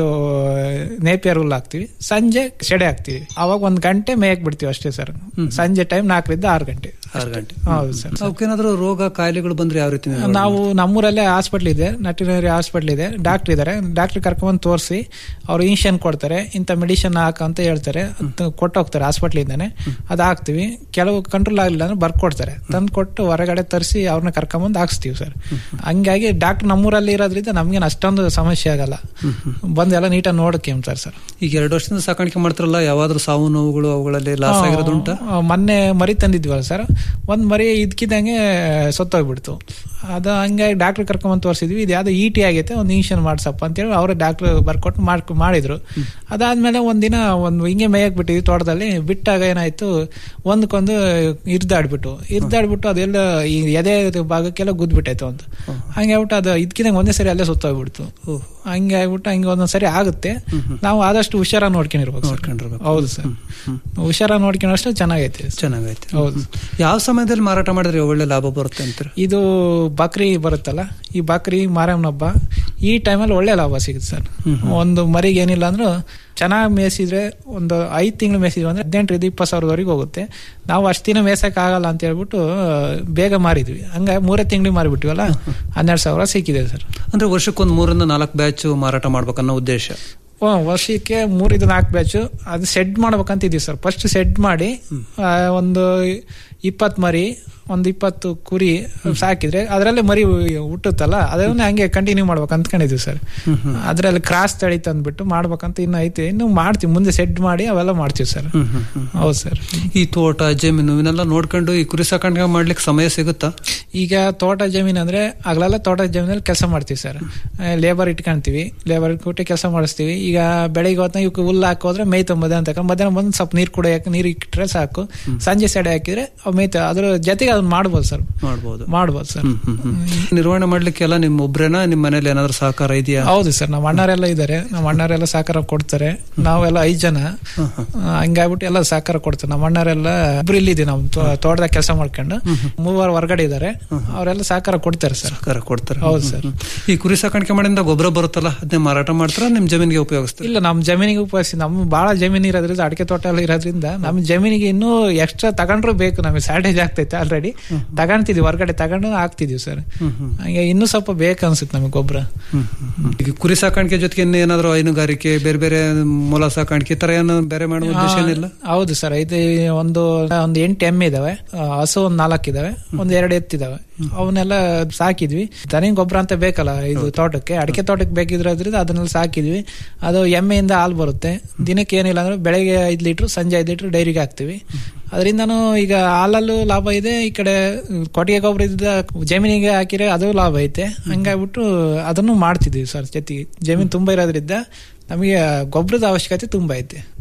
ನೇಪಿಯರ್ ಹುಲ್ ಹಾಕ್ತಿವಿ ಸಂಜೆ ಸೆಡೆ ಹಾಕ್ತಿವಿ ಅವಾಗ ಒಂದ್ ಗಂಟೆ ಮೇಯಕ್ ಬಿಡ್ತೀವಿ ಅಷ್ಟೇ ಸರ್ ಸಂಜೆ ಟೈಮ್ ನಾಲ್ಕರಿಂದ ಆರು ಗಂಟೆ ಆರು ಗಂಟೆ ಹೌದು ಸರ್ ಅವಕ್ಕೇನಾದ್ರೂ ರೋಗ ಕಾಯಿಲೆಗಳು ಬಂದ್ರೆ ಯಾವ ರೀತಿ ನಿರ್ವಹಣೆ ನಾವು ನಮ್ಮೂರಲ್ಲೇ ಹಾಸ್ಪಿಟ್ಲ್ ಇದೆ ನಟಿನರಿ ಹಾಸ್ಪಿಟ್ಲ್ ಇದೆ ಡಾಕ್ಟರ್ ಇದಾರೆ ಡಾಕ್ಟರ್ ಕರ್ಕೊಂಡ್ ತೋರಿಸಿ ಅವ್ರು ಇಂಜೆಕ್ಷನ್ ಕೊಡ್ತಾರೆ ಇಂಥ ಮೆಡಿಸಿನ್ ಹಾಕ ಅಂತ ಹೇಳ್ತಾರೆ ಅದ್ನ ಕೊಟ್ಟು ಹೋಗ್ತಾರೆ ಹಾಸ್ಪಿಟ್ಲ್ ಇಂದಾನೆ ಅದ್ ಹಾಕ್ತಿವಿ ಕೆಲವು ಕಂಟ್ರೋಲ್ ಆಗ್ಲಿಲ್ಲ ಅಂದ್ರೆ ಬರ್ಕೊಡ್ತಾರೆ ತಂದು ಕೊಟ್ಟು ಹೊರಗಡೆ ತರಿಸಿ ಅವ್ರನ್ನ ಕರ್ಕೊಂಬಂದು ಹಾಕ್ಸ್ತೀವಿ ಸರ್ ಹಂಗಾಗಿ ಡಾಕ್ಟರ್ ನಮ್ಮೂರಲ್ಲಿ ಇರೋದ್ರಿಂದ ನಮ್ಗೇನು ಅಷ್ಟೊಂದು ಸಮಸ್ಯೆ ಆಗಲ್ಲ ಬಂದು ಎಲ್ಲ ನೀಟಾಗಿ ನೋಡ್ಕೊಂತಾರೆ ಸರ್ ಈಗ ಎರಡು ವರ್ಷದಿಂದ ಸಾಕಾಣಿಕೆ ಮಾಡ್ತಾರಲ್ಲ ಯಾವಾದ್ರೂ ಸಾವು ನೋವುಗಳು ಅವುಗಳಲ್ಲಿ ಲಾಸ್ ಆಗಿರೋದು ಉಂಟಾ ಆ, ಮೊನ್ನೆ ಮರಿ ತಂದಿದ್ವಲ್ಲ ಸರ್ ಒಂದ್ ಮರಿ ಇದ್ಕಿದ್ದಂಗೆ ಸತ್ತೋಗ್ಬಿಡ್ತು ಅದು ಹಂಗಾಗಿ ಡಾಕ್ಟರ್ ಕರ್ಕೊಂಡ್ ತೋರಿಸಿದ್ವಿ ಇದು ಯಾವ್ದೋ ಇ ಟಿ ಆಗೈತೆ ಒಂದು ಇಂಜೆಕ್ಷನ್ ಮಾಡ್ಸಪ್ಪ ಅಂತೇಳಿ ಅವರೇ ಡಾಕ್ಟರ್ ಬರ್ಕೊಟ್ಟು ಮಾಡ್ ಮಾಡಿದ್ರು ಅದಾದ್ಮೇಲೆ ಒಂದಿನ ಒಂದು ಹಿಂಗೆ ಮೇಯಕ್ ಬಿಟ್ಟಿದ್ವಿ ತೋಟದಲ್ಲಿ ಬಿಟ್ಟಾಗ ಏನಾಯ್ತು ಒಂದಕ್ಕೊಂದು ಇರ್ದಾಡ್ಬಿಟ್ಟು ಇರ್ದಾಡ್ಬಿಟ್ಟು ಅದೆಲ್ಲ ಈ ಎದೆ ಭಾಗಕ್ಕೆಲ್ಲ ಗುದ್ಬಿಟ್ಟೈತೆ ಒಂದು ಹಂಗೆ ಆಗ್ಬಿಟ್ಟು ಅದು ಇದ್ಕಿದಂಗೆ ಒಂದೇ ಸರಿ ಅಲ್ಲೇ ಸುತ್ತೋಗ್ಬಿಡ್ತು ಹಂಗೆ ಆಗ್ಬಿಟ್ಟು ಹಂಗೆ ಒಂದೊಂದ್ ಸರಿ ಆಗುತ್ತೆ ನಾವು ಆದಷ್ಟು ಹುಷಾರಾಗಿ ನೋಡ್ಕೊಂಡಿರ್ಬೇಕು ನೋಡ್ಕೊಂಡಿರ್ಬೇಕು ಹೌದು ಸರ್ ಹುಷಾರಾಗಿ ನೋಡ್ಕೊಂಡಷ್ಟು ಚೆನ್ನಾಗೈತೆ ಚೆನ್ನಾಗೈತೆ ಹೌದು ಯಾವ ಸಮಯದಲ್ಲಿ ಮಾರಾಟ ಮಾಡಿದ್ರೆ ಒಳ್ಳೆ ಲಾಭ ಬರುತ್ತೆ ಅಂತೀರ ಇದು ಬಕ್ರಿ ಬರುತ್ತಲ್ಲ ಈ ಬಕ್ರಿ ಮಾರಮ್ಮನ ಹಬ್ಬ ಈ ಟೈಮಲ್ಲಿ ಒಳ್ಳೆ ಲಾಭ ಸಿಗುತ್ತೆ ಸರ್ ಒಂದು ಮರಿಗೆ ಏನಿಲ್ಲ ಅಂದ್ರೂ ಚೆನ್ನಾಗಿ ಮೇಯಿಸಿದ್ರೆ ಒಂದು ಐದು ತಿಂಗಳು ಮೇಯಿಸಿದ್ವಿ ಅಂದ್ರೆ ಹದಿನೆಂಟರಿಂದ ಇಪ್ಪತ್ತು ಸಾವಿರದವರೆಗೆ ಹೋಗುತ್ತೆ ನಾವು ಅಷ್ಟು ದಿನ ಮೇಯ್ಸಕ್ ಆಗಲ್ಲ ಅಂತ ಹೇಳ್ಬಿಟ್ಟು ಆ, ಬೇಗ ಮಾರಿದ್ವಿ ಹಂಗಾಗಿ ಮೂರೇ ತಿಂಗಳಿಗೆ ಮಾರಿಬಿಟ್ವಲ್ಲ ಹನ್ನೆರಡು ಸಾವಿರ ಸಿಕ್ಕಿದೆ ಸರ್ ಅಂದ್ರೆ ವರ್ಷಕ್ಕೊಂದ್ ಮೂರರಿಂದ ನಾಲ್ಕು ಬ್ಯಾಚ್ ಮಾರಾಟ ಮಾಡ್ಬೇಕನ್ನೋ ಉದ್ದೇಶ ಓ, ವರ್ಷಕ್ಕೆ ಮೂರಿಂದ ನಾಲ್ಕು ಬ್ಯಾಚು ಅದು ಸೆಡ್ ಮಾಡ್ಬೇಕಂತ ಇದೀವಿ ಸರ್ ಫಸ್ಟ್ ಸೆಡ್ ಮಾಡಿ ಆ, ಒಂದು ಇಪ್ಪತ್ ಮರಿ ಒಂದು ಇಪ್ಪತ್ತು ಕುರಿ ಸಾಕಿದ್ರೆ ಅದರಲ್ಲೇ ಮರಿ ಹುಟ್ಟುತ್ತಲ್ಲ ಅದನ್ನ ಹಂಗೆ ಕಂಟಿನ್ಯೂ ಮಾಡ್ಬೇಕು ಅಂದ್ಕೊಂಡಿದ್ವಿ ಸರ್ ಅದ್ರಲ್ಲಿ ಕ್ರಾಸ್ ತಳಿ ತಂದ್ಬಿಟ್ಟು ಮಾಡ್ಬೇಕಂತ ಇನ್ನು ಐತಿ ಇನ್ನು ಮಾಡ್ತೀವಿ ಮುಂದೆ ಸೆಡ್ ಮಾಡಿ ಅವೆಲ್ಲ ಮಾಡ್ತೀವಿ ಸರ್ ಹೌದು ಸರ್ ಈ ತೋಟ ಜಮೀನು ಇವನ್ನೆಲ್ಲ ನೋಡ್ಕೊಂಡು ಈ ಕುರಿ ಸಾಕಾಣಿಕೆ ಮಾಡ್ಲಿಕ್ಕೆ ಸಮಯ ಸಿಗುತ್ತಾ ಈಗ ತೋಟ ಜಮೀನ್ ಅಂದ್ರೆ ಆಗ್ಲೆಲ್ಲ ತೋಟ ಜಮೀನಲ್ಲಿ ಕೆಲಸ ಮಾಡ್ತೀವಿ ಸರ್ ಲೇಬರ್ ಇಟ್ಕೊಂತೀವಿ ಲೇಬರ್ ಇಟ್ಬಿಟ್ಟು ಕೆಲಸ ಮಾಡಿಸ್ತೀವಿ ಈಗ ಬೆಳಿಗ್ಗೆ ಹೊತ್ತ ಇವಕ್ಕೆ ಹುಲ್ಲು ಹಾಕೋದ್ರೆ ಮೇಯ್ತು ಮಧ್ಯಾಹ್ನ ತಕ ಮಧ್ಯಾಹ್ನ ಬಂದು ಸ್ವಲ್ಪ ನೀರು ಕುಡಿಯಕ್ಕೆ ನೀರು ಇಟ್ಟರೆ ಸಾಕು ಸಂಜೆ ಸೆಡೆ ಹಾಕಿದ್ರೆ ಅವ್ ಮೇಯ್ತು ಅದ್ರ ಜೊತೆಗೆ ಅದನ್ನ ಮಾಡ್ಬೋದು ಸರ್ ಮಾಡ್ಬೋದು ಮಾಡ್ಬೋದು ಸರ್ ನಿರ್ವಹಣೆ ಮಾಡ್ಲಿಕ್ಕೆ ಎಲ್ಲ ನಿಮ್ ಒಬ್ರೇನಾ ನಿಮ್ ಮನೇಲಿ ಏನಾದ್ರು ಸಹಕಾರ ಇದೆಯಾ ಹೌದು ಸರ್ ನಮ್ಮ ಅಣ್ಣರೆಲ್ಲ ಇದ್ದಾರೆ ನಮ್ಮ ಅಣ್ಣರೆಲ್ಲ ಸಹಕಾರ ಕೊಡ್ತಾರೆ ನಾವೆಲ್ಲ ಐದ್ ಜನ ಆ, ಹಂಗಾಗ್ಬಿಟ್ಟು ಎಲ್ಲ ಸಹಕಾರ ಕೊಡ್ತಾರೆ ನಮ್ಮ ಅಣ್ಣರೆಲ್ಲ ಇಬ್ರು ಇಲ್ಲಿದೆ ನಾವು ತೋಟದಾಗ ಕೆಲಸ ಮಾಡ್ಕೊಂಡು ಮೂವರು ಹೊರಗಡೆ ಇದ್ದಾರೆ ಅವರೆಲ್ಲ ಸಹಕಾರ ಕೊಡ್ತಾರೆ ಸರ್ ಸಹಕಾರ ಕೊಡ್ತಾರೆ ಹೌದು ಸರ್ ಹ್ಮ್. ಈ ಕುರಿ ಸಾಕಾಣಿಕೆ ಮಾಡಿಂದ ಗೊಬ್ಬರ ಬರುತ್ತಲ್ಲ ಅದನ್ನೇ ಮಾರಾಟ ಮಾಡ್ತಾರ ನಿಮ್ ಜಮೀನಿಗೆ ಉಪಯೋಗಿಸ್ತಾರೆ ಇಲ್ಲ ನಮ್ಮ ಜಮೀನಿಗೆ ಉಪಯೋಗಿಸಿ ನಮ್ಮ ಬಹಳ ಜಮೀನು ಇರೋದ್ರಿಂದ ಅಡಿಕೆ ತೋಟ ಎಲ್ಲ ಇರೋದ್ರಿಂದ ನಮ್ಮ ಜಮೀನಿಗೆ ಇನ್ನೂ ಎಕ್ಸ್ಟ್ರಾ ತಗೊಂಡ್ರು ಬೇಕು ನಮಗೆ ಸ್ಯಾಟೇಜ್ ಆಗ್ತೈತೆ ಆಲ್ರೆಡಿ ತಗೊಂತಿದ್ವಿ ಹೊರಗಡೆ ತಗೊಂಡು ಹಾಕ್ತಿದೀವಿ ಸರ್ ಹಂಗೆ ಇನ್ನೂ ಸ್ವಲ್ಪ ಬೇಕು ಅನ್ಸುತ್ತೆ ನಮಗೆ ಗೊಬ್ಬರ ಈಗ ಕುರಿ ಸಾಕಾಣಿಕೆ ಜೊತೆಗೆ ಇನ್ನು ಏನಾದ್ರು ಹೈನುಗಾರಿಕೆ ಬೇರೆ ಬೇರೆ ಮೊಲ ಸಾಕಾಣಿಕೆ ಈ ತರ ಏನು ಬೇರೆ ಮಾಡುವ ಉದ್ದೇಶ ಏನಿಲ್ಲ ಹೌದು ಸರ್ ಇದು ಒಂದು ಒಂದು ಎಂಟು ಎಮ್ಮೆ ಇದಾವೆ ಆ, ಹಸು ಒಂದ್ ನಾಲ್ಕು ಇದಾವೆ ಒಂದ್ ಎರಡು ಎತ್ತಿದಾವೆ ಅವನ್ನೆಲ್ಲ ಸಾಕಿದ್ವಿ ದನಿ ಗೊಬ್ಬರ ಅಂತ ಬೇಕಲ್ಲ ಇದು ತೋಟಕ್ಕೆ ಅಡಿಕೆ ತೋಟಕ್ಕೆ ಬೇಕಿದ್ರೋದ್ರಿಂದ ಅದನ್ನೆಲ್ಲ ಸಾಕಿದ್ವಿ ಅದು ಎಮ್ಮೆಯಿಂದ ಹಾಲು ಬರುತ್ತೆ ದಿನಕ್ಕೆ ಏನಿಲ್ಲ ಅಂದ್ರೆ ಬೆಳಗ್ಗೆ ಐದು ಲೀಟ್ರ್ ಸಂಜೆ ಐದು ಲೀಟ್ರ್ ಡೈರಿಗೆ ಹಾಕ್ತಿವಿ ಅದರಿಂದನೂ ಈಗ ಹಾಲಲ್ಲೂ ಲಾಭ ಇದೆ ಈ ಕಡೆ ಕೊಟ್ಟಿಗೆ ಗೊಬ್ಬರ ಇದ್ದ ಜಮೀನಿಗೆ ಹಾಕಿದ್ರೆ ಅದು ಲಾಭ ಐತೆ ಹಂಗಾಗ್ಬಿಟ್ಟು ಅದನ್ನು ಮಾಡ್ತಿದ್ವಿ ಸರ್ ಜೊತೆಗೆ ಜಮೀನು ತುಂಬಾ ಇರೋದ್ರಿಂದ ನಮಗೆ ಗೊಬ್ಬರದ ಅವಶ್ಯಕತೆ ತುಂಬಾ ಐತೆ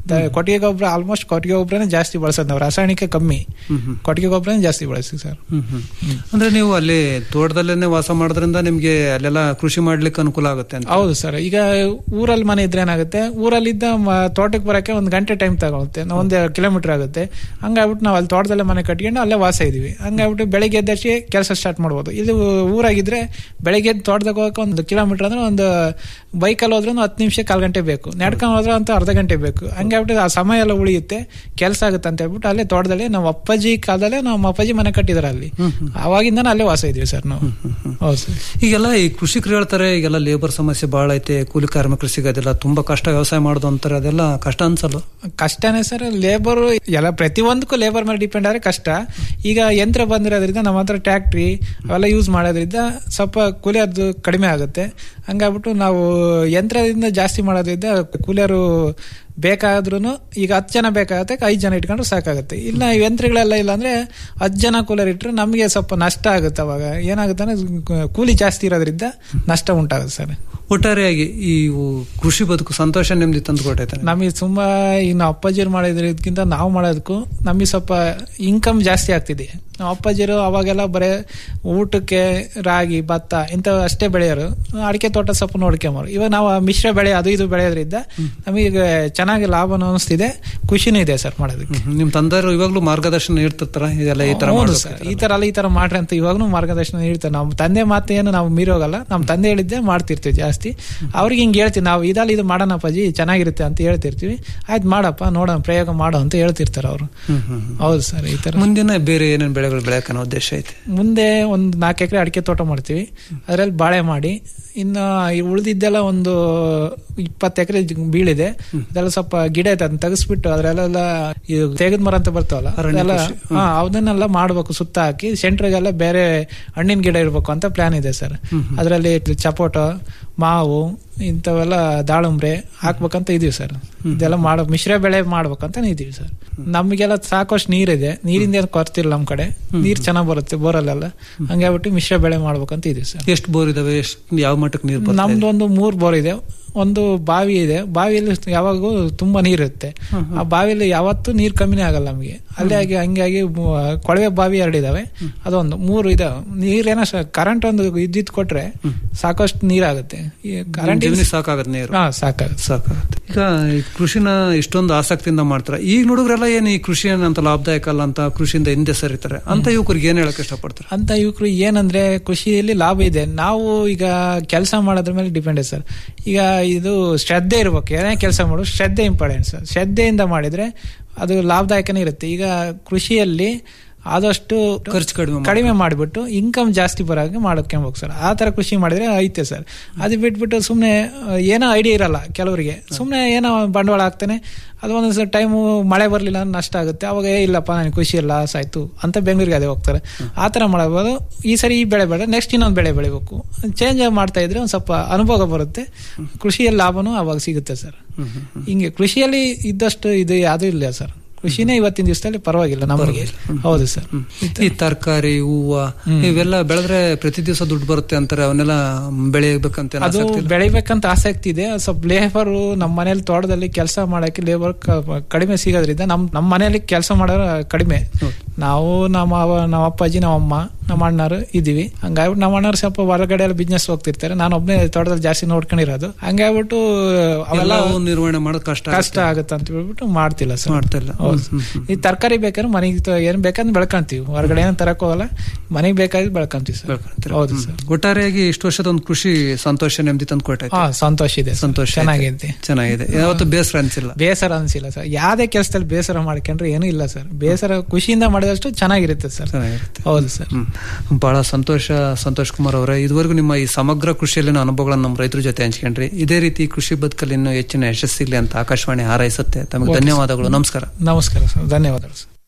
ದ- ಕೊಟ್ಟಿಗೆ ಗೊಬ್ಬರ ಆಲ್ಮೋಸ್ಟ್ ಕೊಟ್ಟಿಗೆ ಗೊಬ್ಬರನೇ ಜಾಸ್ತಿ ಬಳಸೋದು ನಾವು ರಾಸಾಯನಿಕ ಕಮ್ಮಿ ಕೊಟ್ಟಿಗೆ ಗೊಬ್ಬರನೇ ಜಾಸ್ತಿ ಬಳಸ್ತೀವಿ ಸರ್ ಅಂದ್ರೆ ನೀವು ಅಲ್ಲಿ ತೋಟದಲ್ಲೇನೆ ವಾಸ ಮಾಡೋದ್ರಿಂದ ನಿಮ್ಗೆ ಅಲ್ಲೆಲ್ಲ ಕೃಷಿ ಮಾಡ್ಲಿಕ್ಕೆ ಅನುಕೂಲ ಆಗುತ್ತೆ ಅಂತ ಹೌದು ಸರ್ ಈಗ ಊರಲ್ಲಿ ಮನೆ ಇದ್ರೆ ಏನಾಗುತ್ತೆ ಊರಲ್ಲಿದ್ದ ಮ- ತೋಟಕ್ಕೆ ಬರಕ್ಕೆ ಒಂದು ಗಂಟೆ ಟೈಮ್ ತಗೊಳುತ್ತೆ ನಾವು ಒಂದು ಕಿಲೋಮೀಟರ್ ಆಗುತ್ತೆ ಹಂಗಾಗ್ಬಿಟ್ಟು ನಾವು ಅಲ್ಲಿ ತೋಟದಲ್ಲೇ ಮನೆ ಕಟ್ಕೊಂಡು ಅಲ್ಲೇ ವಾಸ ಇದೀವಿ ಹಂಗಾಗ್ಬಿಟ್ಟು ಬೆಳಿಗ್ಗೆ ಎದ್ದಷ್ಟೇ ಕೆಲಸ ಸ್ಟಾರ್ಟ್ ಮಾಡ್ಬೋದು ಇದು ಊರಾಗಿದ್ರೆ ಬೆಳಿಗ್ಗೆ ಎದ್ದು ತೋಟದಾಗ ಹೋಗಕ್ಕೆ ಒಂದು ಕಿಲೋಮೀಟರ್ ಅಂದ್ರೆ ಒಂದು ಬೈಕಲ್ಲಿ ಹೋದ್ರೆ ಒಂದು ಹತ್ತು ನಿಮಿಷ ಕಾಲ್ ಗಂಟೆ ಬೇಕು ನಡ್ಕೊಂಡು ಹೋದ್ರೆ ಅಂತ ಅರ್ಧ ಗಂಟೆ ಬೇಕು ಹಂಗಾಗ್ಬಿಟ್ಟು ಆ ಸಮಯ ಎಲ್ಲ ಉಳಿಯುತ್ತೆ ಕೆಲಸ ಆಗುತ್ತೆ ಅಂತ ಹೇಳ್ಬಿಟ್ಟು ಅಲ್ಲೇ ತೋಟದಲ್ಲಿ ನಮ್ಮ ಅಪ್ಪಾಜಿ ಕಾಲದಲ್ಲೇ ನಮ್ಮ ಅಪ್ಪಾಜಿ ಮನೆ ಕಟ್ಟಿದಾರೆ ಅಲ್ಲಿ ಅವಾಗಿಂದ ಅಲ್ಲೇ ವಾಸ ಇದೀವಿ ಸರ್ ನಾವು ಹೌದು ಸರ್ ಈಗೆಲ್ಲ ಈ ಕೃಷಿಕರು ಹೇಳ್ತಾರೆ ಈಗೆಲ್ಲ ಲೇಬರ್ ಸಮಸ್ಯೆ ಬಹಳ ಐತೆ ಕೂಲಿ ಕಾರ್ಮಿಕರು ಸಿಗೋದಿಲ್ಲ ತುಂಬಾ ಕಷ್ಟ ವ್ಯವಸಾಯ ಮಾಡೋದು ಅಂತಾರೆ ಅದೆಲ್ಲ ಕಷ್ಟ ಅನ್ಸಲ್ಲ ಕಷ್ಟನೇ ಸರ್ ಲೇಬರ್ ಎಲ್ಲ ಪ್ರತಿಯೊಂದಕ್ಕೂ ಲೇಬರ್ ಮೇಲೆ ಡಿಪೆಂಡ್ ಆದ್ರೆ ಕಷ್ಟ ಈಗ ಯಂತ್ರ ಬಂದಿರೋದ್ರಿಂದ ನಮ್ಮ ಹತ್ರ ಟ್ಯಾಕ್ಟ್ರಿ ಅವೆಲ್ಲ ಯೂಸ್ ಮಾಡೋದ್ರಿಂದ ಸ್ವಲ್ಪ ಕೂಲಿ ಅದು ಕಡಿಮೆ ಆಗುತ್ತೆ ಹಂಗಾಗ್ಬಿಟ್ಟು ನಾವು ಯಂತ್ರದಿಂದ ಜಾಸ್ತಿ ಮಾಡೋದ್ರಿಂದ ಕೂಲಿಯರು ಬೇಕಾದ್ರೂ ಈಗ ಹತ್ತು ಜನ ಬೇಕಾಗತ್ತೆ ಐದು ಜನ ಇಟ್ಕೊಂಡ್ರೆ ಸಾಕಾಗುತ್ತೆ ಇಲ್ಲ ಈ ಯಂತ್ರಗಳೆಲ್ಲ ಇಲ್ಲ ಅಂದ್ರೆ ಹತ್ತು ಜನ ಕೂಲರ್ ಇಟ್ಟರೆ ನಮಗೆ ಸ್ವಲ್ಪ ನಷ್ಟ ಆಗುತ್ತೆ ಅವಾಗ ಏನಾಗುತ್ತೆ ಅಂದ್ರೆ ಕೂಲಿ ಜಾಸ್ತಿ ಇರೋದ್ರಿಂದ ನಷ್ಟ ಉಂಟಾಗುತ್ತೆ ಸರ್ ಒಟ್ಟಾರೆಯಾಗಿ ಈ ಕೃಷಿ ಬದುಕು ಸಂತೋಷ ನೆಮ್ಮದಿ ತಂದು ಕೊಟ್ಟೈತೆ ನಮಗೆ ತುಂಬಾ ಈಗ ನಾವು ಅಪ್ಪಾಜಿರು ಮಾಡೋದ್ರಕ್ಕಿಂತ ನಾವು ಮಾಡೋದಕ್ಕೂ ನಮಗೆ ಸ್ವಲ್ಪ ಇನ್ಕಮ್ ಜಾಸ್ತಿ ಆಗ್ತಿದೆ ನಾವು ಅಪ್ಪಾಜಿರು ಅವಾಗೆಲ್ಲ ಬರೇ ಊಟಕ್ಕೆ ರಾಗಿ ಭತ್ತ ಇಂಥವು ಅಷ್ಟೇ ಬೆಳೆಯೋರು ಅಡಿಕೆ ತೋಟ ಸ್ವಲ್ಪ ನೋಡ್ಕೊಂಬರು ಇವಾಗ ನಾವು ಆ ಮಿಶ್ರ ಬೆಳೆ ಅದು ಇದು ಬೆಳೆಯೋದ್ರಿಂದ ನಮಗೆ ಚೆನ್ನಾಗಿ ಲಾಭನೂ ಅನಿಸ್ತಿದೆ ಖುಷಿನೂ ಇದೆ ಸರ್ ಮಾಡೋದಕ್ಕೆ ನಿಮ್ ತಂದೆಯವರು ಇವಾಗ್ಲೂ ಮಾರ್ಗದರ್ಶನ ನೀಡ್ತಿರ್ತಾರ ಇದೆಲ್ಲ ಈ ತರ ಹೌದು ಮಾಡ್ಬೇಕು ಸರ್ ಈ ತರ ಅಲ್ಲ ಈ ತರ ಮಾಡ್ರಿ ಅಂತ ಇವಾಗಲೂ ಮಾರ್ಗದರ್ಶನ ನೀಡ್ತಾರೆ ನಮ್ಮ ತಂದೆ ಮಾತೇನು ನಾವು ಮೀರೋಗಲ್ಲ ನಮ್ಮ ತಂದೆ ಹೇಳಿದ್ದೆ ಮಾಡ್ತಿರ್ತೀವಿ ಜಾಸ್ತಿ ಅವ್ರಿಗೆ ಹಿಂಗೆ ಹೇಳ್ತೀವಿ ನಾವು ಇದಲ್ಲ ಇದು ಮಾಡೋಣ ಅಪ್ಪಾಜಿ ಚೆನ್ನಾಗಿರುತ್ತೆ ಅಂತ ಹೇಳ್ತಿರ್ತೀವಿ ಆಯ್ತು ಮಾಡಪ್ಪ ನೋಡೋಣ ಪ್ರಯೋಗ ಮಾಡೋ ಅಂತ ಹೇಳ್ತಿರ್ತಾರೆ ಅವರು ಹೌದು ಸರ್ ಈ ತರ ಮುಂದಿನ ಬೇರೆ ಏನೇನ್ ಬೆಳೆಗಳು ಬೆಳೆಯಕ್ಕೆ ಅನ್ನೋ ಉದ್ದೇಶ ಐತೆ ಮುಂದೆ ಒಂದು ನಾಲ್ಕು ಎಕರೆ ಅಡಿಕೆ ತೋಟ ಮಾಡ್ತೀವಿ ಅದರಲ್ಲಿ ಬಾಳೆ ಮಾಡಿ ಇನ್ನು ಈ ಉಳಿದಿದ್ದೆಲ್ಲ ಒಂದು ಇಪ್ಪತ್ತು ಎಕರೆ ಬೀಳಿದೆ ಅದೆಲ್ಲ ಸ್ವಲ್ಪ ಗಿಡ ಐತೆ ಅದನ್ನ ತೆಗೆಸ್ಬಿಟ್ಟು ಅದ್ರಲ್ಲೆಲ್ಲ ಇದು ತೆಗೆದ್ ಮರ ಅಂತ ಬರ್ತಾವಲ್ಲ ಅರಣ್ಯ ಅದೆಲ್ಲ ಕೃಷಿ. ಹಾ ಅವನ್ನೆಲ್ಲ ಮಾಡ್ಬೇಕು ಸುತ್ತ ಹಾಕಿ ಸೆಂಟ್ರಿಗೆಲ್ಲ ಬೇರೆ ಹಣ್ಣಿನ ಗಿಡ ಇರ್ಬೇಕು ಅಂತ ಪ್ಲಾನ್ ಇದೆ ಸರ್ ಅದರಲ್ಲಿ ಚಪೋಟ ಮಾವು ಇಂಥವೆಲ್ಲ ದಾಳಂಬ್ರೆ ಹಾಕ್ಬೇಕಂತ ಇದೀವಿ ಸರ್ ಇದೆಲ್ಲ ಮಾಡೋ ಮಿಶ್ರ ಬೆಳೆ ಮಾಡ್ಬೇಕಂತ ಇದೀವಿ ಸರ್ ನಮಗೆಲ್ಲ ಸಾಕಷ್ಟು ನೀರಿದೆ ನೀರಿಂದ ಏನು ಕೊರತಿಲ್ಲ ನಮ್ ಕಡೆ ನೀರ್ ಚೆನ್ನಾಗ್ ಬರುತ್ತೆ ಬೋರಲ್ಲೆಲ್ಲ ಹಂಗಾಗ್ಬಿಟ್ಟು ಮಿಶ್ರ ಬೆಳೆ ಮಾಡ್ಬೇಕಂತ ಇದೀವಿ ಸರ್ ಎಷ್ಟು ಬೋರ್ ಇದಾವೆ ಎಷ್ಟು ಯಾವ ಮಟ್ಟಕ್ಕೆ ನೀರು ಬರ್ತದೆ ನಮ್ದು ಒಂದು ಮೂರ್ ಬೋರ್ ಇದೆ ಒಂದು ಬಾವಿ ಇದೆ ಬಾವಿಯಲ್ಲಿ ಯಾವಾಗೂ ತುಂಬಾ ನೀರಿರುತ್ತೆ ಆ ಬಾವಿಯಲ್ಲಿ ಯಾವತ್ತೂ ನೀರ್ ಕಮ್ಮಿನೇ ಆಗಲ್ಲ ನಮಗೆ ಅಲ್ಲೇ ಆಗಿ ಹಂಗಾಗಿ ಮು- ಕೊಳವೆ ಬಾವಿ ಎರಡಿದಾವೆ ಅದೊಂದು ಮೂರು ಇದಾವೆ ನೀರೇನೋ ಕರೆಂಟ್ ಒಂದು ಇದ್ದಿದ್ ಕೊಟ್ರೆ ಸಾಕಷ್ಟು ನೀರಾಗುತ್ತೆ ಈ ಕರೆಂಟ್ ಜಮೀನಿಗೆ ಸಾಕಾಗತ್ತೆ ನೀರು ಹಾ ಸಾಕಾಗುತ್ತೆ ಸಾಕಾಗತ್ತೆ ಈಗ ಈ ಕೃಷಿನ ಇಷ್ಟೊಂದು ಆಸಕ್ತಿಯಿಂದ ಮಾಡ್ತಾರೆ ಈಗ ಹುಡುಗರೆಲ್ಲ ಏನು ಈ ಕೃಷಿ ಏನಂತ ಲಾಭದಾಯಕ ಅಲ್ಲ ಅಂತ ಕೃಷಿಯಿಂದ ಹಿಂದೆ ಸರಿತಾರೆ ಅಂತ ಯುವಕರಿಗೆ ಏನ್ ಹೇಳಕ್ ಇಷ್ಟಪಡ್ತಾರೆ ಅಂತ ಯುವಕರು ಏನಂದ್ರೆ ಕೃಷಿಯಲ್ಲಿ ಲಾಭ ಇದೆ ನಾವು ಈಗ ಕೆಲಸ ಮಾಡೋದ್ರ ಮೇಲೆ ಡಿಪೆಂಡ್ ಸರ್ ಈಗ ಇದು ಶ್ರದ್ಧೆ ಇರ್ಬೇಕು ಏನೇ ಕೆಲಸ ಮಾಡೋದು ಶ್ರದ್ಧೆ ಇಂಪಾರ್ಟೆಂಟ್ ಸರ್ ಶ್ರದ್ಧೆಯಿಂದ ಮಾಡಿದ್ರೆ ಅದು ಲಾಭದಾಯಕನೇ ಇರುತ್ತೆ ಈಗ ಕೃಷಿಯಲ್ಲಿ ಆದಷ್ಟು ಖರ್ಚು ಕಡಿಮೆ ಕಡಿಮೆ ಮಾಡಿಬಿಟ್ಟು ಇನ್ಕಮ್ ಜಾಸ್ತಿ ಬರೋಂಗೆ ಮಾಡ್ಕೊಂಬೇಕು ಸರ್ ಆ ತರ ಕೃಷಿ ಮಾಡಿದ್ರೆ ಐತೆ ಸರ್ ಅದು ಬಿಟ್ಬಿಟ್ಟು ಸುಮ್ಮನೆ ಏನೋ ಐಡಿಯಾ ಇರಲ್ಲ ಕೆಲವರಿಗೆ ಸುಮ್ಮನೆ ಏನೋ ಬಂಡವಾಳ ಹಾಕ್ತಾನೆ ಅದು ಒಂದೊಂದು ಟೈಮು ಮಳೆ ಬರಲಿಲ್ಲ ನಷ್ಟ ಆಗುತ್ತೆ ಅವಾಗ ಏ ಇಲ್ಲಪ್ಪ ನನಗೆ ಖುಷಿ ಇಲ್ಲ ಸಾಯ್ತು ಅಂತ ಬೆಂಗಳೂರಿಗೆ ಅದೇ ಹೋಗ್ತಾರೆ ಆ ಥರ ಮಾಡಬಹುದು ಈ ಸರಿ ಈ ಬೆಳೆ ಬೇಡ ನೆಕ್ಸ್ಟ್ ಇನ್ನೊಂದು ಬೆಳೆ ಬೆಳಿಬೇಕು ಚೇಂಜ್ ಮಾಡ್ತಾ ಇದ್ರೆ ಒಂದು ಸ್ವಲ್ಪ ಅನುಭವ ಬರುತ್ತೆ ಕೃಷಿಯಲ್ಲಿ ಲಾಭನೂ ಅವಾಗ ಸಿಗುತ್ತೆ ಸರ್ ಹಿಂಗೆ ಕೃಷಿಯಲ್ಲಿ ಇದ್ದಷ್ಟು ಇದು ಯಾವುದೂ ಇಲ್ಲ ಸರ್ ಕೃಷಿನೇ ಇವತ್ತಿನ ದಿವಸದಲ್ಲಿ ಪರವಾಗಿಲ್ಲ ನಮಗೆ ಹೌದು ಸರ್ ಈ ತರಕಾರಿ ಹೂವ ಇವೆಲ್ಲ ಬೆಳೆದ್ರೆ ಪ್ರತಿ ದಿವಸ ದುಡ್ಡು ಬರುತ್ತೆ ಅಂತಾರೆ ಅವನ್ನೆಲ್ಲ ಬೆಳೆಯಬೇಕಂತ ಏನ್ ಅದು ಆಸಕ್ತಿ ಇಲ್ಲ? ಬೆಳಿಬೇಕಂತ ಆಸಕ್ತಿ ಇದೆ ಸ್ವಲ್ಪ ಲೇಬರ್ ನಮ್ಮ ಮನೇಲಿ ತೋಟದಲ್ಲಿ ಕೆಲಸ ಮಾಡಕ್ಕೆ ಲೇಬರ್ ಕಡಿಮೆ ಸಿಗೋದ್ರಿಂದ ನಮ್ ನಮ್ಮ ಮನೆಯಲ್ಲಿ ಕೆಲಸ ಮಾಡೋರು ಕಡಿಮೆ ನಾವು ನಮ್ಮ ಅವ- ನಮ್ಮ ಅಪ್ಪಾಜಿ ನಮ್ಮ ಅಮ್ಮ ನಮ್ಮ ಅಣ್ಣರು ಇದೀವಿ ಹಂಗಾಗ್ಬಿಟ್ಟು ನಮ್ಮ ಅಣ್ಣರು ಸ್ವಲ್ಪ ಹೊರಗಡೆ ಎಲ್ಲ ಬಿಸ್ನೆಸ್ ಹೋಗ್ತಿರ್ತಾರೆ ನಾನು ಒಬ್ಬನೇ ತೋಟದಲ್ಲಿ ಜಾಸ್ತಿ ನೋಡ್ಕೊಂಡಿರೋದು ಹಂಗಾಗ್ಬಿಟ್ಟು ಅವೆಲ್ಲ ಎಲ್ಲವೂ ನಿರ್ವಹಣೆ ಮಾಡೋದು ಕಷ್ಟ ಕಷ್ಟ ಆಗುತ್ತೆ ಅಂತ ಹೇಳ್ಬಿಟ್ಟು ಮಾಡ್ತಿಲ್ಲ ಸರ್ ಮಾಡ್ತಾ ಇಲ್ಲ. ಹೌದು ಹ್ಮ್, ಈ ತರಕಾರಿ ಬೇಕಾದ್ರೆ ಮನೆಗೆ ತ- ಏನ್ ಬೇಕಾದ್ರೆ ಬೆಳ್ಕೊಂತೀವಿ ಹೊರಗಡೆ ಏನ್ ತರಕ್ ಹೋಗಲ್ಲ ಮನೆಗೆ ಬೇಕಾದ್ರೆ ಬೆಳ್ಕೊಂತೀವಿ ಸರ್ ಹೌದು ಸರ್ ಒಟ್ಟಾರೆಯಾಗಿ ಇಷ್ಟು ವರ್ಷದ ಒಂದು ಕೃಷಿ ಸಂತೋಷ ನೆಮ್ಮದಿ ತಂದು ಕೊಟ್ಟೈತೆ ಹಾ ಸಂತೋಷ ಇದೆ ಸರ್. ಸಂತೋಷ ಐತೆ. ಚೆನ್ನಾಗಿದೆ ಚೆನ್ನಾಗಿದೆ ಯಾವತ್ತು ಬೇಸರ ಅನ್ಸಿಲ್ಲ ಬೇಸರ ಅನ್ಸಿಲ್ಲ ಸರ್ ಯಾವ್ದೇ ಕೆಲಸದಲ್ಲಿ ಬೇಸರ ಮಾಡ್ಕೊಂಡ್ರೆ ಏನೂ ಇಲ್ಲ ಸರ್ ಬೇಸರ ಖುಷಿಯಿಂದ ಮಾಡಿದಷ್ಟು ಚೆನ್ನಾಗಿರುತ್ತೆ ಸರ್ ಹೌದು ಸರ್ ಬಹಳ ಸಂತೋಷ ಸಂತೋಷ್ ಕುಮಾರ್ ಅವರೇ ಇದುವರೆಗೂ ನಿಮ್ಮ ಈ ಸಮಗ್ರ ಕೃಷಿಯಲ್ಲಿನ ಅನುಭವಗಳನ್ನು ನಮ್ಮ ರೈತರ ಜೊತೆ ಹಂಚ್ಕೊಂಡ್ರಿ ಇದೇ ರೀತಿ ಕೃಷಿ ಬದುಕಲ್ಲಿ ಇನ್ನೂ ಹೆಚ್ಚಿನ ಯಶಸ್ಸಿಗ್ಲಿ ಅಂತ ಆಕಾಶವಾಣಿ ಹಾರೈಸುತ್ತೆ ತಮಗೆ ಓಕೆ ಸರ್. ಧನ್ಯವಾದಗಳು ನಮಸ್ಕಾರ ನಮಸ್ಕಾರ ಸರ್ ಧನ್ಯವಾದಗಳು ಸರ್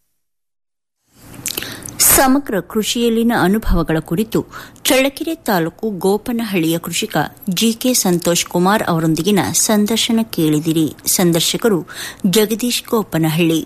ಸಮಗ್ರ ಕೃಷಿಯಲ್ಲಿನ ಅನುಭವಗಳ ಕುರಿತು ಚಳ್ಳಕೆರೆ ತಾಲೂಕು ಗೋಪನಹಳ್ಳಿಯ ಕೃಷಿಕ ಜಿಕೆ ಸಂತೋಷ್ ಕುಮಾರ್ ಅವರೊಂದಿಗಿನ ಸಂದರ್ಶನ ಕೇಳಿದಿರಿ ಸಂದರ್ಶಕರು ಜಗದೀಶ್ ಗೋಪನಹಳ್ಳಿ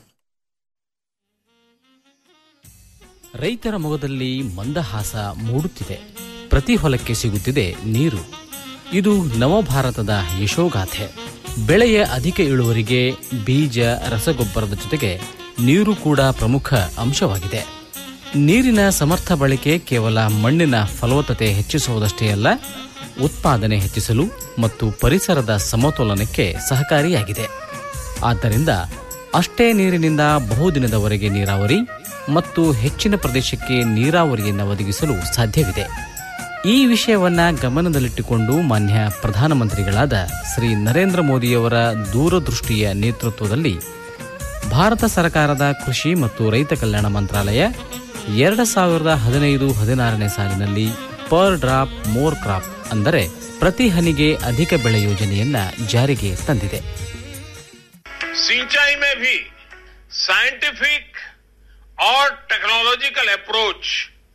ರೈತರ ಮೊಗದಲ್ಲಿ ಮಂದಹಾಸ ಮೂಡುತ್ತಿದೆ ಪ್ರತಿ ಹೊಲಕ್ಕೆ ಸಿಗುತ್ತಿದೆ ನೀರು ಇದು ನವಭಾರತದ ಯಶೋಗಾಥೆ ಬೆಳೆಯ ಅಧಿಕ ಇಳುವರಿಗೆ ಬೀಜ ರಸಗೊಬ್ಬರದ ಜೊತೆಗೆ ನೀರು ಕೂಡ ಪ್ರಮುಖ ಅಂಶವಾಗಿದೆ ನೀರಿನ ಸಮರ್ಥ ಬಳಕೆ ಕೇವಲ ಮಣ್ಣಿನ ಫಲವತ್ತತೆ ಹೆಚ್ಚಿಸುವುದಷ್ಟೇ ಅಲ್ಲ ಉತ್ಪಾದನೆ ಹೆಚ್ಚಿಸಲು ಮತ್ತು ಪರಿಸರದ ಸಮತೋಲನಕ್ಕೆ ಸಹಕಾರಿಯಾಗಿದೆ ಆದ್ದರಿಂದ ಅಷ್ಟೇ ನೀರಿನಿಂದ ಬಹುದಿನದವರೆಗೆ ನೀರಾವರಿ ಮತ್ತು ಹೆಚ್ಚಿನ ಪ್ರದೇಶಕ್ಕೆ ನೀರಾವರಿಯನ್ನು ಒದಗಿಸಲು ಸಾಧ್ಯವಿದೆ ಈ ವಿಷಯವನ್ನ ಗಮನದಲ್ಲಿಟ್ಟುಕೊಂಡು ಮಾನ್ಯ ಪ್ರಧಾನಮಂತ್ರಿಗಳಾದ ಶ್ರೀ ನರೇಂದ್ರ ಮೋದಿಯವರ ದೂರದೃಷ್ಟಿಯ ನೇತೃತ್ವದಲ್ಲಿ ಭಾರತ ಸರ್ಕಾರದ ಕೃಷಿ ಮತ್ತು ರೈತ ಕಲ್ಯಾಣ ಮಂತ್ರಾಲಯ ಎರಡು ಸಾವಿರದ ಹದಿನೈದು ಹದಿನಾರನೇ ಸಾಲಿನಲ್ಲಿ ಪರ್ ಡ್ರಾಪ್ ಮೋರ್ ಕ್ರಾಪ್ ಅಂದರೆ ಪ್ರತಿ ಹನಿಗೆ ಅಧಿಕ ಬೆಳೆ ಯೋಜನೆಯನ್ನ ಜಾರಿಗೆ ತಂದಿದೆ सिंचाई में भी साइंटिफिक और टेक्नोलॉजिकल अप्रोच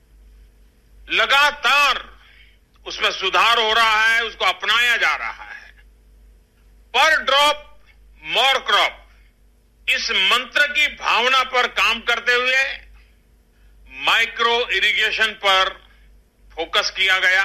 लगातार उसमें सुधार हो रहा है उसको अपनाया जा रहा है पर ड्रॉप मोर क्रॉप इस मंत्र की भावना पर काम करते हुए माइक्रो इरिगेशन पर फोकस किया गया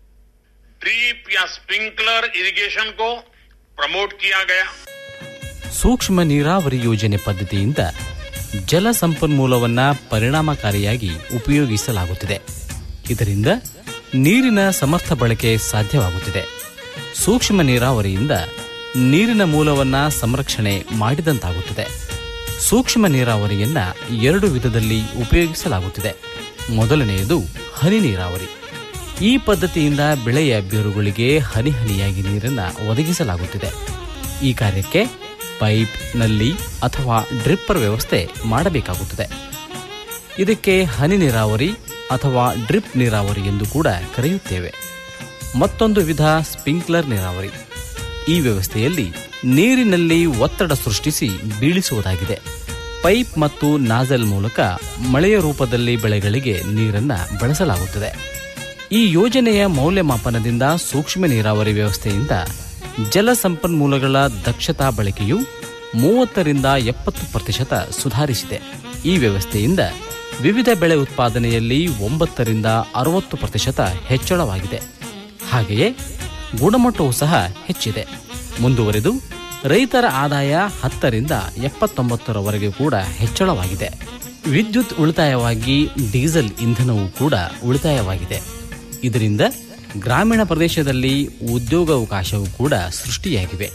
ड्रीप या स्प्रिंकलर इरिगेशन को प्रमोट किया गया ಸೂಕ್ಷ್ಮ ನೀರಾವರಿ ಯೋಜನೆ ಪದ್ಧತಿಯಿಂದ ಜಲ ಸಂಪನ್ಮೂಲವನ್ನ ಪರಿಣಾಮಕಾರಿಯಾಗಿ ಉಪಯೋಗಿಸಲಾಗುತ್ತಿದೆ ಇದರಿಂದ ನೀರಿನ ಸಮರ್ಥ ಬಳಕೆ ಸಾಧ್ಯವಾಗುತ್ತಿದೆ ಸೂಕ್ಷ್ಮ ನೀರಾವರಿಯಿಂದ ನೀರಿನ ಮೂಲವನ್ನ ಸಂರಕ್ಷಣೆ ಮಾಡಿದಂತಾಗುತ್ತದೆ ಸೂಕ್ಷ್ಮ ನೀರಾವರಿಯನ್ನ ಎರಡು ವಿಧದಲ್ಲಿ ಉಪಯೋಗಿಸಲಾಗುತ್ತಿದೆ ಮೊದಲನೆಯದು ಹನಿ ನೀರಾವರಿ ಈ ಪದ್ಧತಿಯಿಂದ ಬೆಳೆಯ ಬೇರುಗಳಿಗೆ ಹನಿ ಹನಿಯಾಗಿ ನೀರನ್ನು ಒದಗಿಸಲಾಗುತ್ತಿದೆ ಈ ಕಾರ್ಯಕ್ಕೆ ಪೈಪ್ ನಲ್ಲಿ ಅಥವಾ ಡ್ರಿಪ್ಪರ್ ವ್ಯವಸ್ಥೆ ಮಾಡಬೇಕಾಗುತ್ತದೆ ಇದಕ್ಕೆ ಹನಿ ನೀರಾವರಿ ಅಥವಾ ಡ್ರಿಪ್ ನೀರಾವರಿ ಎಂದು ಕೂಡ ಕರೆಯುತ್ತೇವೆ ಮತ್ತೊಂದು ವಿಧ ಸ್ಪ್ರಿಂಕ್ಲರ್ ನೀರಾವರಿ ಈ ವ್ಯವಸ್ಥೆಯಲ್ಲಿ ನೀರಿನಲ್ಲಿ ಒತ್ತಡ ಸೃಷ್ಟಿಸಿ ಬೀಳಿಸುವುದಾಗಿದೆ ಪೈಪ್ ಮತ್ತು ನಾಜಲ್ ಮೂಲಕ ಮಳೆಯ ರೂಪದಲ್ಲಿ ಬೆಳೆಗಳಿಗೆ ನೀರನ್ನು ಬಳಸಲಾಗುತ್ತದೆ ಈ ಯೋಜನೆಯ ಮೌಲ್ಯಮಾಪನದಿಂದ ಸೂಕ್ಷ್ಮ ನೀರಾವರಿ ವ್ಯವಸ್ಥೆಯಿಂದ ಜಲ ಸಂಪನ್ಮೂಲಗಳ ದಕ್ಷತಾ ಬಳಕೆಯು ಮೂವತ್ತರಿಂದ ಎಪ್ಪತ್ತು ಪ್ರತಿಶತ ಸುಧಾರಿಸಿದೆ ಈ ವ್ಯವಸ್ಥೆಯಿಂದ ವಿವಿಧ ಬೆಳೆ ಉತ್ಪಾದನೆಯಲ್ಲಿ ಒಂಬತ್ತರಿಂದ ಅರವತ್ತು ಪ್ರತಿಶತ ಹೆಚ್ಚಳವಾಗಿದೆ ಹಾಗೆಯೇ ಗುಣಮಟ್ಟವೂ ಸಹ ಹೆಚ್ಚಿದೆ ಮುಂದುವರೆದು ರೈತರ ಆದಾಯ ಹತ್ತರಿಂದ ಎಪ್ಪತ್ತೊಂಬತ್ತರವರೆಗೆ ಕೂಡ ಹೆಚ್ಚಳವಾಗಿದೆ ವಿದ್ಯುತ್ ಉಳಿತಾಯವಾಗಿ ಡೀಸೆಲ್ ಇಂಧನವೂ ಕೂಡ ಉಳಿತಾಯವಾಗಿದೆ ಇದರಿಂದ ಗ್ರಾಮೀಣ ಪ್ರದೇಶದಲ್ಲಿ ಉದ್ಯೋಗಾವಕಾಶವೂ ಕೂಡ ಸೃಷ್ಟಿಯಾಗಿವೆ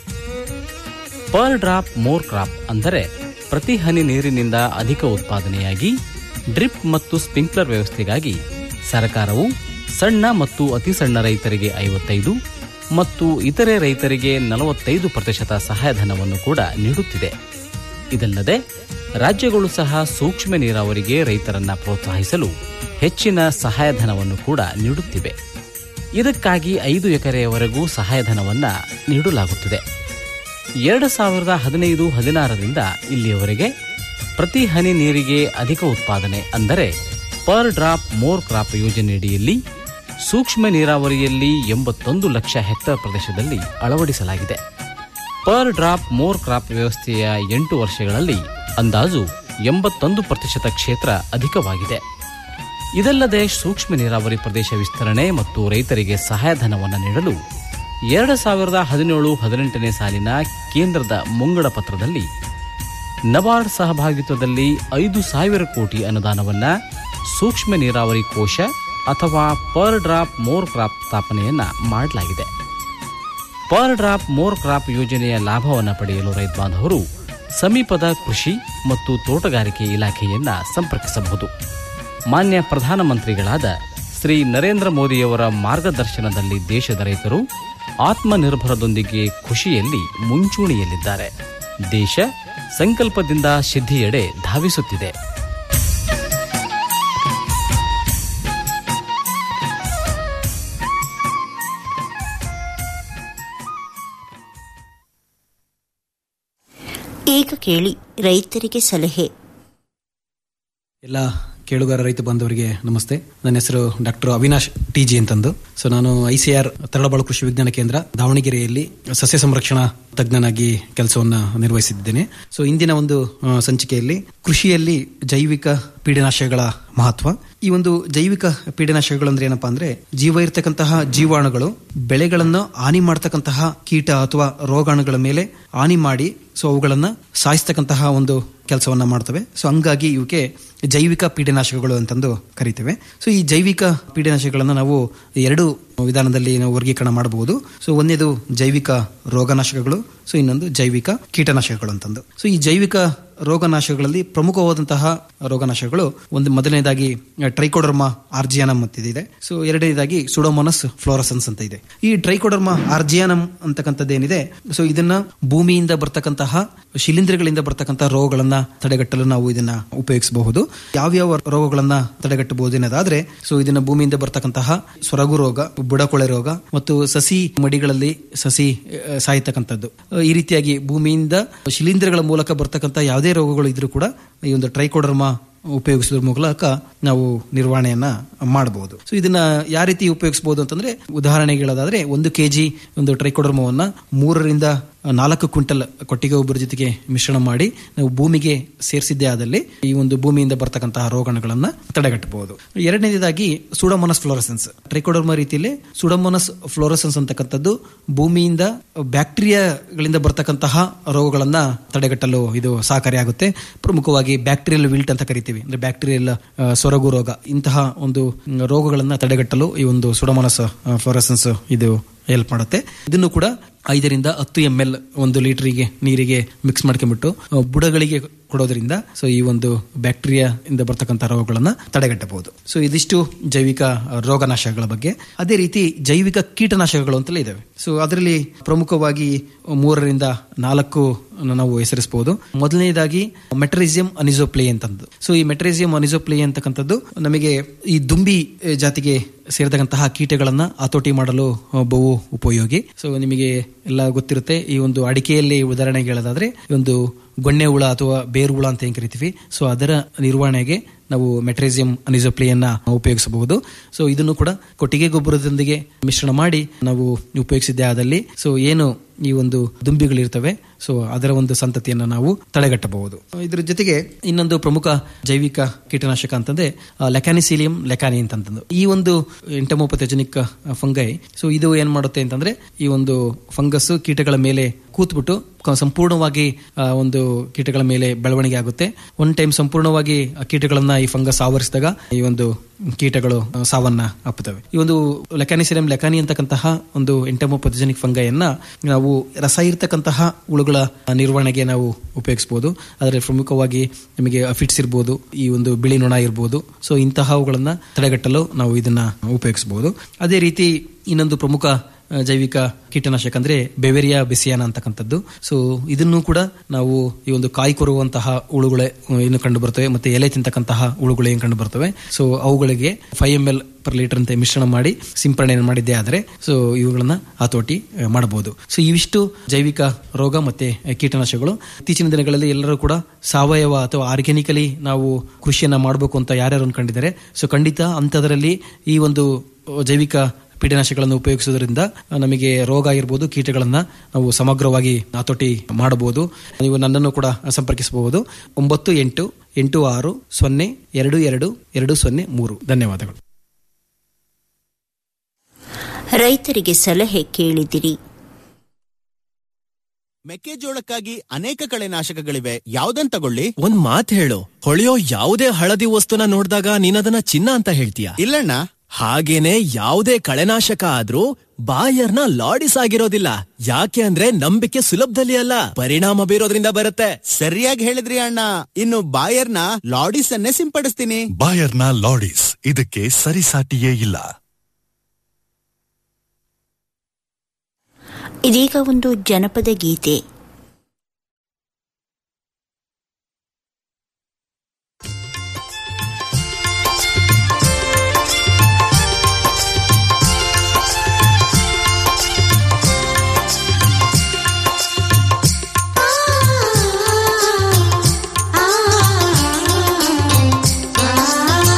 ಪರ್ ಡ್ರಾಪ್ ಮೋರ್ ಕ್ರಾಪ್ ಅಂದರೆ ಪ್ರತಿ ಹನಿ ನೀರಿನಿಂದ ಅಧಿಕ ಉತ್ಪಾದನೆಯಾಗಿ ಡ್ರಿಪ್ ಮತ್ತು ಸ್ಪ್ರಿಂಕ್ಲರ್ ವ್ಯವಸ್ಥೆಗಾಗಿ ಸರ್ಕಾರವು ಸಣ್ಣ ಮತ್ತು ಅತಿ ಸಣ್ಣ ರೈತರಿಗೆ ಐವತ್ತೈದು ಮತ್ತು ಇತರೆ ರೈತರಿಗೆ ನಲವತ್ತೈದು ಪ್ರತಿಶತ ಸಹಾಯಧನವನ್ನು ಕೂಡ ನೀಡುತ್ತಿದೆ ಇದಲ್ಲದೆ ರಾಜ್ಯಗಳು ಸಹ ಸೂಕ್ಷ್ಮ ನೀರಾವರಿಗೆ ರೈತರನ್ನ ಪ್ರೋತ್ಸಾಹಿಸಲು ಹೆಚ್ಚಿನ ಸಹಾಯಧನವನ್ನು ಕೂಡ ನೀಡುತ್ತಿವೆ ಇದಕ್ಕಾಗಿ ಐದು ಎಕರೆಯವರೆಗೂ ಸಹಾಯಧನವನ್ನ ನೀಡಲಾಗುತ್ತಿದೆ ಎರಡು ಸಾವಿರದ ಹದಿನೈದು ಹದಿನಾರರಿಂದ ಇಲ್ಲಿಯವರೆಗೆ ಪ್ರತಿ ಹನಿ ನೀರಿಗೆ ಅಧಿಕ ಉತ್ಪಾದನೆ ಅಂದರೆ ಪರ್ ಡ್ರಾಪ್ ಮೋರ್ ಕ್ರಾಪ್ ಯೋಜನೆಯಡಿಯಲ್ಲಿ ಸೂಕ್ಷ್ಮ ನೀರಾವರಿಯಲ್ಲಿ ಎಂಬತ್ತೊಂದು ಲಕ್ಷ ಹೆಕ್ಟೇರ್ ಪ್ರದೇಶದಲ್ಲಿ ಅಳವಡಿಸಲಾಗಿದೆ ಪರ್ ಡ್ರಾಪ್ ಮೋರ್ ಕ್ರಾಪ್ ವ್ಯವಸ್ಥೆಯ ಎಂಟು ವರ್ಷಗಳಲ್ಲಿ ಅಂದಾಜು ಎಂಬತ್ತೊಂದು ಪ್ರತಿಶತ ಕ್ಷೇತ್ರ ಅಧಿಕವಾಗಿದೆ ಇದಲ್ಲದೆ ಸೂಕ್ಷ್ಮ ನೀರಾವರಿ ಪ್ರದೇಶ ವಿಸ್ತರಣೆ ಮತ್ತು ರೈತರಿಗೆ ಸಹಾಯಧನವನ್ನು ನೀಡಲು ಎರಡು ಸಾವಿರದ ಹದಿನೇಳು ಹದಿನೆಂಟನೇ ಸಾಲಿನ ಕೇಂದ್ರದ ಮುಂಗಡ ಪತ್ರದಲ್ಲಿ ನಬಾರ್ಡ್ ಸಹಭಾಗಿತ್ವದಲ್ಲಿ ಐದು ಸಾವಿರ ಕೋಟಿ ಅನುದಾನವನ್ನ ಸೂಕ್ಷ್ಮ ನೀರಾವರಿ ಕೋಶ ಅಥವಾ ಪರ್ ಡ್ರಾಪ್ ಮೋರ್ ಕ್ರಾಪ್ ಸ್ಥಾಪನೆಯನ್ನ ಮಾಡಲಾಗಿದೆ ಪರ್ ಡ್ರಾಪ್ ಮೋರ್ ಕ್ರಾಪ್ ಯೋಜನೆಯ ಲಾಭವನ್ನು ಪಡೆಯಲು ರೈತ ಬಾಂಧವರು ಸಮೀಪದ ಕೃಷಿ ಮತ್ತು ತೋಟಗಾರಿಕೆ ಇಲಾಖೆಯನ್ನ ಸಂಪರ್ಕಿಸಬಹುದು ಮಾನ್ಯ ಪ್ರಧಾನಮಂತ್ರಿಗಳಾದ ಶ್ರೀ ನರೇಂದ್ರ ಮೋದಿಯವರ ಮಾರ್ಗದರ್ಶನದಲ್ಲಿ ದೇಶದ ರೈತರು ಆತ್ಮನಿರ್ಭರದೊಂದಿಗೆ ಖುಷಿಯಲ್ಲಿ ಮುಂಚೂಣಿಯಲ್ಲಿದ್ದಾರೆ ದೇಶ ಸಂಕಲ್ಪದಿಂದ ಸಿದ್ಧಿಯೆಡೆ ಧಾವಿಸುತ್ತಿದೆ ಈಗ ಕೇಳಿ ರೈತರಿಗೆ ಸಲಹೆ ಎಲ್ಲ ಕೇಳುಗರ ರೈತ ಬಾಂಧವರಿಗೆ ನಮಸ್ತೆ ನನ್ನ ಹೆಸರು ಡಾಕ್ಟರ್ ಅವಿನಾಶ್ ಟಿ ಜಿ ಅಂತಂದು ಸೊ ನಾನು ಐಸಿಆರ್ ತರಳಬಾಳು ಕೃಷಿ ವಿಜ್ಞಾನ ಕೇಂದ್ರ ದಾವಣಗೆರೆಯಲ್ಲಿ ಸಸ್ಯ ಸಂರಕ್ಷಣಾ ತಜ್ಞನಾಗಿ ಕೆಲಸವನ್ನ ನಿರ್ವಹಿಸಿದ್ದೇನೆ ಸೊ ಇಂದಿನ ಒಂದು ಆ, ಸಂಚಿಕೆಯಲ್ಲಿ ಕೃಷಿಯಲ್ಲಿ ಜೈವಿಕ ಪೀಡನಾಶಕಗಳ ಮಹತ್ವ ಈ ಒಂದು ಜೈವಿಕ ಪೀಡನಾಶಕಗಳು ಅಂದ್ರೆ ಏನಪ್ಪಾ ಅಂದ್ರೆ ಜೀವ ಇರ್ತಕ್ಕಂತಹ ಜೀವಾಣುಗಳು ಬೆಳೆಗಳನ್ನು ಹಾನಿ ಮಾಡ್ತಕ್ಕಂತಹ ಕೀಟ ಅಥವಾ ರೋಗಾಣುಗಳ ಮೇಲೆ ಹಾನಿ ಮಾಡಿ ಸೊ ಅವುಗಳನ್ನ ಸಾಯಿಸ್ತಕ್ಕಂತಹ ಒಂದು ಕೆಲಸವನ್ನ ಮಾಡ್ತವೆ ಸೊ ಹಂಗಾಗಿ ಇವಕ್ಕೆ ಜೈವಿಕ ಪೀಡನಾಶಕಗಳು ಅಂತಂದು ಕರಿತೇವೆ ಸೊ ಈ ಜೈವಿಕ ಪೀಡನಾಶಕಗಳನ್ನು ನಾವು ಎರಡು ವಿಧಾನದಲ್ಲಿ ನಾವು ವರ್ಗೀಕರಣ ಮಾಡಬಹುದು ಸೊ ಒಂದೇದು ಜೈವಿಕ ರೋಗನಾಶಕಗಳು ಸೊ ಇನ್ನೊಂದು ಜೈವಿಕ ಕೀಟನಾಶಕಗಳು ಅಂತಂದು ಸೊ ಈ ಜೈವಿಕ ರೋಗನಾಶಕಗಳಲ್ಲಿ ಪ್ರಮುಖವಾದಂತಹ ರೋಗನಾಶಕಗಳು ಒಂದು ಮೊದಲನೇದಾಗಿ ಟ್ರೈಕೋಡರ್ಮಾ ಆರ್ಜಿಯಾನಮ್ ಅಂತ ಇದೆ ಸೊ ಎರಡನೇದಾಗಿ ಸುಡೋಮೋನಸ್ ಫ್ಲೋರಸನ್ಸ್ ಅಂತ ಇದೆ ಈ ಟ್ರೈಕೋಡರ್ಮಾ ಆರ್ಜಿಯಾನಮ್ ಅಂತಕ್ಕಂಥದ್ದು ಏನಿದೆ ಸೊ ಇದನ್ನ ಭೂಮಿಯಿಂದ ಬರ್ತಕ್ಕಂತಹ ಶಿಲೀಂಧ್ರಗಳಿಂದ ಬರ್ತಕ್ಕಂತಹ ರೋಗಗಳನ್ನ ತಡೆಗಟ್ಟಲು ನಾವು ಇದನ್ನ ಉಪಯೋಗಿಸಬಹುದು ಯಾವ್ಯಾವ ರೋಗಗಳನ್ನ ತಡೆಗಟ್ಟಬಹುದು ಅನ್ನೋದಾದ್ರೆ ಸೊ ಇದನ್ನ ಭೂಮಿಯಿಂದ ಬರ್ತಕ್ಕಂತಹ ಸೊರಗು ರೋಗ ಬುಡಕೊಳೆ ರೋಗ ಮತ್ತು ಸಸಿ ಮಡಿಗಳಲ್ಲಿ ಸಸಿ ಆ, ಸಾಯ್ತಕ್ಕಂಥದ್ದು ಆ, ಈ ರೀತಿಯಾಗಿ ಭೂಮಿಯಿಂದ ಶಿಲೀಂಧ್ರಗಳ ಮೂಲಕ ಬರ್ತಕ್ಕಂಥ ಯಾವುದೇ ರೋಗಗಳು ಇದ್ರೂ ಕೂಡ ಈ ಒಂದು ಟ್ರೈಕೋಡರ್ಮಾ ಉಪಯೋಗಿಸೋದ್ರ ಮೂಲಕ ನಾವು ನಿರ್ವಹಣೆಯನ್ನ ಮಾಡಬಹುದು ಸೊ ಇದನ್ನ ಯಾವ ರೀತಿ ಉಪಯೋಗಿಸಬಹುದು ಅಂತಂದ್ರೆ ಉದಾಹರಣೆಗೆ ಹೇಳೋದಾದ್ರೆ ಒಂದು ಕೆಜಿ ಒಂದು ಟ್ರೈಕೋಡರ್ಮವನ್ನ ಮೂರರಿಂದ ನಾಲ್ಕು ಕ್ವಿಂಟಲ್ ಕೊಟ್ಟಿಗೆ ಗೊಬ್ಬರ ಜೊತೆಗೆ ಮಿಶ್ರಣ ಮಾಡಿ ನಾವು ಭೂಮಿಗೆ ಸೇರಿಸಿದ್ದೇ ಆದಲ್ಲಿ ಈ ಒಂದು ಭೂಮಿಯಿಂದ ಬರ್ತಕ್ಕಂತಹ ರೋಗಗಳನ್ನ ತಡೆಗಟ್ಟಬಹುದು ಎರಡನೇದಾಗಿ ಸುಡಮೋನಸ್ ಫ್ಲೋರಸೆನ್ಸ್ ಟ್ರೈಕೋಡರ್ಮಾ ರೀತಿಯಲ್ಲಿ ಸುಡಮೋನಸ್ ಫ್ಲೋರಸೆನ್ಸ್ ಅಂತಕ್ಕಂಥದ್ದು ಭೂಮಿಯಿಂದ ಬ್ಯಾಕ್ಟೀರಿಯಾಗಳಿಂದ ಬರ್ತಕ್ಕಂತಹ ರೋಗಗಳನ್ನ ತಡೆಗಟ್ಟಲು ಇದು ಸಹಕಾರಿಯಾಗುತ್ತೆ ಪ್ರಮುಖವಾಗಿ ಬ್ಯಾಕ್ಟೀರಿಯಲ್ ವಿಲ್ಟ್ ಅಂತ ಕರಿತೀವಿ ಅಂದ್ರೆ ಬ್ಯಾಕ್ಟೀರಿಯಲ್ ಆ, ಸೊರಗು ರೋಗ ಇಂತಹ ಒಂದು ಮ್, ರೋಗಗಳನ್ನ ತಡೆಗಟ್ಟಲು ಈ ಒಂದು ಸುಡಮೋನಸ್ ಫ್ಲೋರಸೆನ್ಸ್ ಇದು ಹೆಲ್ಪ್ ಮಾಡುತ್ತೆ ಇದನ್ನು ಕೂಡ ಐದರಿಂದ ಹತ್ತು ಎಂ ಎಲ್ ಒಂದು ಲೀಟರಿಗೆ ನೀರಿಗೆ ಮಿಕ್ಸ್ ಮಾಡ್ಕೊಂಡ್ಬಿಟ್ಟು ಆ, ಬುಡಗಳಿಗೆ ಕೊಡೋದ್ರಿಂದ ಸೊ ಈ ಒಂದು ಬ್ಯಾಕ್ಟೀರಿಯಾ ಇಂದ ಬರ್ತಕ್ಕಂಥ ರೋಗಗಳನ್ನ ತಡೆಗಟ್ಟಬಹುದು ಸೊ ಇದಿಷ್ಟು ಜೈವಿಕ ರೋಗನಾಶಕಗಳ ಬಗ್ಗೆ ಅದೇ ರೀತಿ ಜೈವಿಕ ಕೀಟನಾಶಕಗಳು ಅಂತಲೇ ಇದಾವೆ ಸೊ ಅದರಲ್ಲಿ ಪ್ರಮುಖವಾಗಿ ಮೂರರಿಂದ ನಾಲ್ಕು ನಾವು ಹೆಸರಿಸಬಹುದು ಮೊದಲನೇದಾಗಿ ಮೆಟ್ರೇಸಿಯಂ ಅನಿಸೋಪ್ಲೇ ಅಂತಂದು ಸೊ ಈ ಮೆಟ್ರೇಸಿಯಂ ಅನಿಸೋಪ್ಲೇ ಅಂತಕ್ಕಂಥದ್ದು ನಮಗೆ ಈ ದುಂಬಿ ಆ, ಜಾತಿಗೆ ಸೇರಿದಂತಹ ಕೀಟಗಳನ್ನ ಹತೋಟಿ ಮಾಡಲು ಆ, ಬಹು ಉಪಯೋಗಿ ಸೊ ನಿಮಗೆ ಎಲ್ಲ ಗೊತ್ತಿರುತ್ತೆ ಈ ಒಂದು ಅಡಿಕೆಯಲ್ಲಿ ಉದಾಹರಣೆಗೆ ಹೇಳೋದಾದ್ರೆ ಈ ಒಂದು ಗೊಣ್ಣೆ ಹುಳ ಅಥವಾ ಬೇರು ಹುಳ ಅಂತ ಏನ್ ಕರಿತೀವಿ ಸೊ ಅದರ ನಿರ್ವಹಣೆಗೆ ನಾವು ಮೆಟ್ರೇಸಿಯಂ ಅನಿಸೋಪ್ಲಿಯನ್ನ ಉಪಯೋಗಿಸಬಹುದು ಸೊ ಇದನ್ನು ಕೂಡ ಕೊಟ್ಟಿಗೆ ಗೊಬ್ಬರದೊಂದಿಗೆ ಮಿಶ್ರಣ ಮಾಡಿ ನಾವು ಉಪಯೋಗಿಸಿದ್ದೇ ಆದಲ್ಲಿ ಸೊ ಏನು ಈ ಒಂದು ದುಂಬಿಗಳಿರ್ತವೆ ಸೊ ಅದರ ಒಂದು ಸಂತತಿಯನ್ನು ನಾವು ತಡೆಗಟ್ಟಬಹುದು ಇದ್ರ ಜೊತೆಗೆ ಇನ್ನೊಂದು ಪ್ರಮುಖ ಜೈವಿಕ ಕೀಟನಾಶಕ ಅಂತಂದ್ರೆ ಲೆಕಾನಿಸೀಲಿಯಂ ಲೆಕಾನಿ ಅಂತಂದು ಈ ಒಂದು ಎಂಟಮೋಪಥೆಜನಿಕ್ ಫಂಗೈ ಸೊ ಇದು ಏನ್ ಮಾಡುತ್ತೆ ಅಂತಂದ್ರೆ ಈ ಒಂದು ಫಂಗಸ್ ಕೀಟಗಳ ಮೇಲೆ ಕೂತ್ಬಿಟ್ಟು ಕ- ಸಂಪೂರ್ಣವಾಗಿ ಆ, ಒಂದು ಕೀಟಗಳ ಮೇಲೆ ಬೆಳವಣಿಗೆ ಆಗುತ್ತೆ ಒನ್ ಟೈಮ್ ಸಂಪೂರ್ಣವಾಗಿ ಆ ಕೀಟಗಳನ್ನ ಈ ಫಂಗಸ್ ಆವರಿಸಿದಾಗ ಈ ಒಂದು ಕೀಟಗಳು ಆ, ಸಾವನ್ನ ಅಪ್ಪುತ್ತವೆ ಈ ಒಂದು ಲೆಕಾನಿಸಿರಂ ಲೆಕಾನಿ ಅಂತಕ್ಕಂತಹ ಒಂದು ಎಂಟಮೋಪಥೆಜನಿಕ್ ಫಂಗೈಯನ್ನ ನಾವು ರಸ ಇರ್ತಕ್ಕಂತಹ ಹುಳುಗಳ ನಿರ್ವಹಣೆಗೆ ನಾವು ಉಪಯೋಗಿಸಬಹುದು ಅದರಲ್ಲಿ ಪ್ರಮುಖವಾಗಿ ನಿಮಗೆ ಫಿಟ್ಸ್ ಇರ್ಬೋದು ಈ ಒಂದು ಬಿಳಿ ನೊಣ ಇರ್ಬೋದು ಸೊ ಇಂತಹವುಗಳನ್ನ ತಡೆಗಟ್ಟಲು ನಾವು ಇದನ್ನ ಉಪಯೋಗಿಸಬಹುದು ಅದೇ ರೀತಿ ಇನ್ನೊಂದು ಪ್ರಮುಖ ಆ, ಜೈವಿಕ ಕೀಟನಾಶಕ ಅಂದ್ರೆ ಬೆವೆರಿಯಾ ಬೆಸಿಯಾನ ಅಂತಕ್ಕಂಥದ್ದು ಸೊ ಇದನ್ನು ಕೂಡ ನಾವು ಈ ಒಂದು ಕಾಯಿ ಕೊರುವಂತಹ ಹುಳುಗಳೇ ಆ, ಏನು ಕಂಡು ಬರ್ತವೆ ಮತ್ತೆ ಎಲೆ ತಿಂತಕ್ಕಂತಹ ಹುಳುಗಳು ಏನು ಕಂಡು ಬರ್ತವೆ ಸೊ ಅವುಗಳಿಗೆ five M L per litre ಅಂತ ಮಿಶ್ರಣ ಮಾಡಿ ಸಿಂಪರಣೆ ಮಾಡಿದ್ದೇ ಆದರೆ ಸೊ ಇವುಗಳನ್ನ ಹತೋಟಿ ಆ, ಮಾಡಬಹುದು ಸೊ ಇವಿಷ್ಟು ಜೈವಿಕ ರೋಗ ಮತ್ತೆ ಕೀಟನಾಶಕಗಳು ಇತ್ತೀಚಿನ ದಿನಗಳಲ್ಲಿ ಎಲ್ಲರೂ ಕೂಡ ಸಾವಯವ ಅಥವಾ ಆರ್ಗ್ಯಾನಿಕಲಿ ನಾವು ಕೃಷಿಯನ್ನ ಮಾಡಬೇಕು ಅಂತ ಯಾರ್ಯಾರು ಅನ್ಕೊಂಡಿದ್ದಾರೆ ಸೊ ಖಂಡಿತ ಅಂಥದ್ರಲ್ಲಿ ಈ ಒಂದು ಜೈವಿಕ ಪೀಡನಾಶಕಗಳನ್ನು ಉಪಯೋಗಿಸುವುದರಿಂದ ನಮಗೆ ರೋಗ ಆಗಿರ್ಬೋದು ಕೀಟಗಳನ್ನ ನಾವು ಸಮಗ್ರವಾಗಿ ಹತೋಟಿ ಮಾಡಬಹುದು ನೀವು ನನ್ನನ್ನು ಕೂಡ ಸಂಪರ್ಕಿಸಬಹುದು ಒಂಬತ್ತು ಎಂಟು ಎಂಟು ಆರು ಸೊನ್ನೆ ಎರಡು ಎರಡು ಎರಡು ಸೊನ್ನೆ ಮೂರು ಧನ್ಯವಾದಗಳು ರೈತರಿಗೆ ಸಲಹೆ ಕೇಳಿದಿರಿ ಮೆಕ್ಕೆಜೋಳಕ್ಕಾಗಿ ಅನೇಕ ಕಳೆನಾಶಕಗಳಿವೆ ಯಾವ್ದನ್ ತಗೊಳ್ಳಿ ಒಂದ್ ಮಾತ್ ಹೇಳು ಹೊಳೆಯೋ ಯಾವುದೇ ಹಳದಿ ವಸ್ತುನ ನೋಡಿದಾಗ ನೀನದನ್ನ ಚಿನ್ನ ಅಂತ ಹೇಳ್ತೀಯ ಇಲ್ಲಣ್ಣ ಹಾಗೇನೆ ಯಾವುದೇ ಕಳೆನಾಶಕ ಆದ್ರೂ ಬಾಯರ್ನ ಲಾಡಿಸ್ ಆಗಿರೋದಿಲ್ಲ ಯಾಕೆ ಅಂದ್ರೆ ನಂಬಿಕೆ ಸುಲಭದಲ್ಲಿ ಅಲ್ಲ ಪರಿಣಾಮ ಬೀರೋದ್ರಿಂದ ಬರುತ್ತೆ ಸರಿಯಾಗಿ ಹೇಳಿದ್ರಿ ಅಣ್ಣ ಇನ್ನು ಬಾಯರ್ನ ಲಾಡಿಸ್ ಅನ್ನೇ ಸಿಂಪಡಿಸ್ತೀನಿ ಬಾಯರ್ನ ಲಾಡಿಸ್ ಇದಕ್ಕೆ ಸರಿಸಾಟಿಯೇ ಇಲ್ಲ ಇದೀಗ ಒಂದು ಜನಪದ ಗೀತೆ ಆ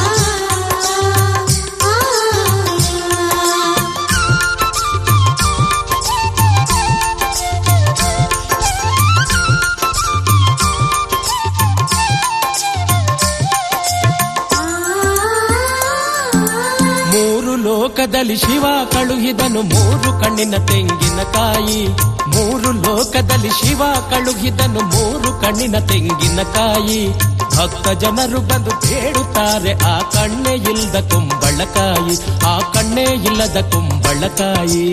ಲೋಕದಲ್ಲಿ ಶಿವ ಕಳುಹಿದನು ಮೂರು ಕಣ್ಣಿನ ತೆಂಗಿನಕಾಯಿ ಮೂರು ಲೋಕದಲ್ಲಿ ಶಿವ ಕಳುಹಿದನು ಮೂರು ಕಣ್ಣಿನ ತೆಂಗಿನಕಾಯಿ ಭಕ್ತ ಜನರು ಬಂದು ಬೇಡುತ್ತಾರೆ ಆ ಕಣ್ಣೇ ಇಲ್ಲದ ಕುಂಬಳಕಾಯಿ ಆ ಕಣ್ಣೇ ಇಲ್ಲದ ಕುಂಬಳಕಾಯಿ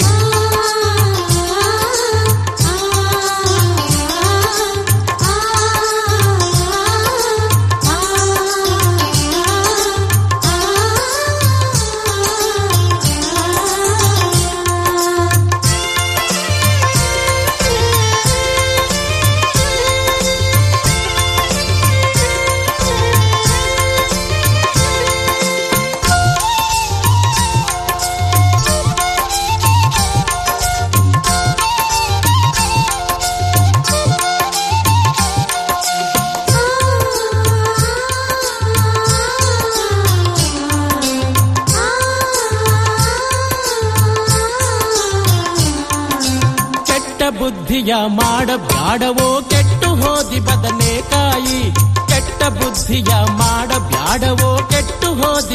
ಕೆಟ್ಟ ಬುದ್ಧಿಯ ಮಾಡಬ್ಯಾಡವೋ ಕೆಟ್ಟು ಹೋದಿ ಬದನೆಕಾಯಿ ಕೆಟ್ಟ ಬುದ್ಧಿಯ ಮಾಡಬ್ಯಾಡವೋ ಕೆಟ್ಟು ಹೋದಿ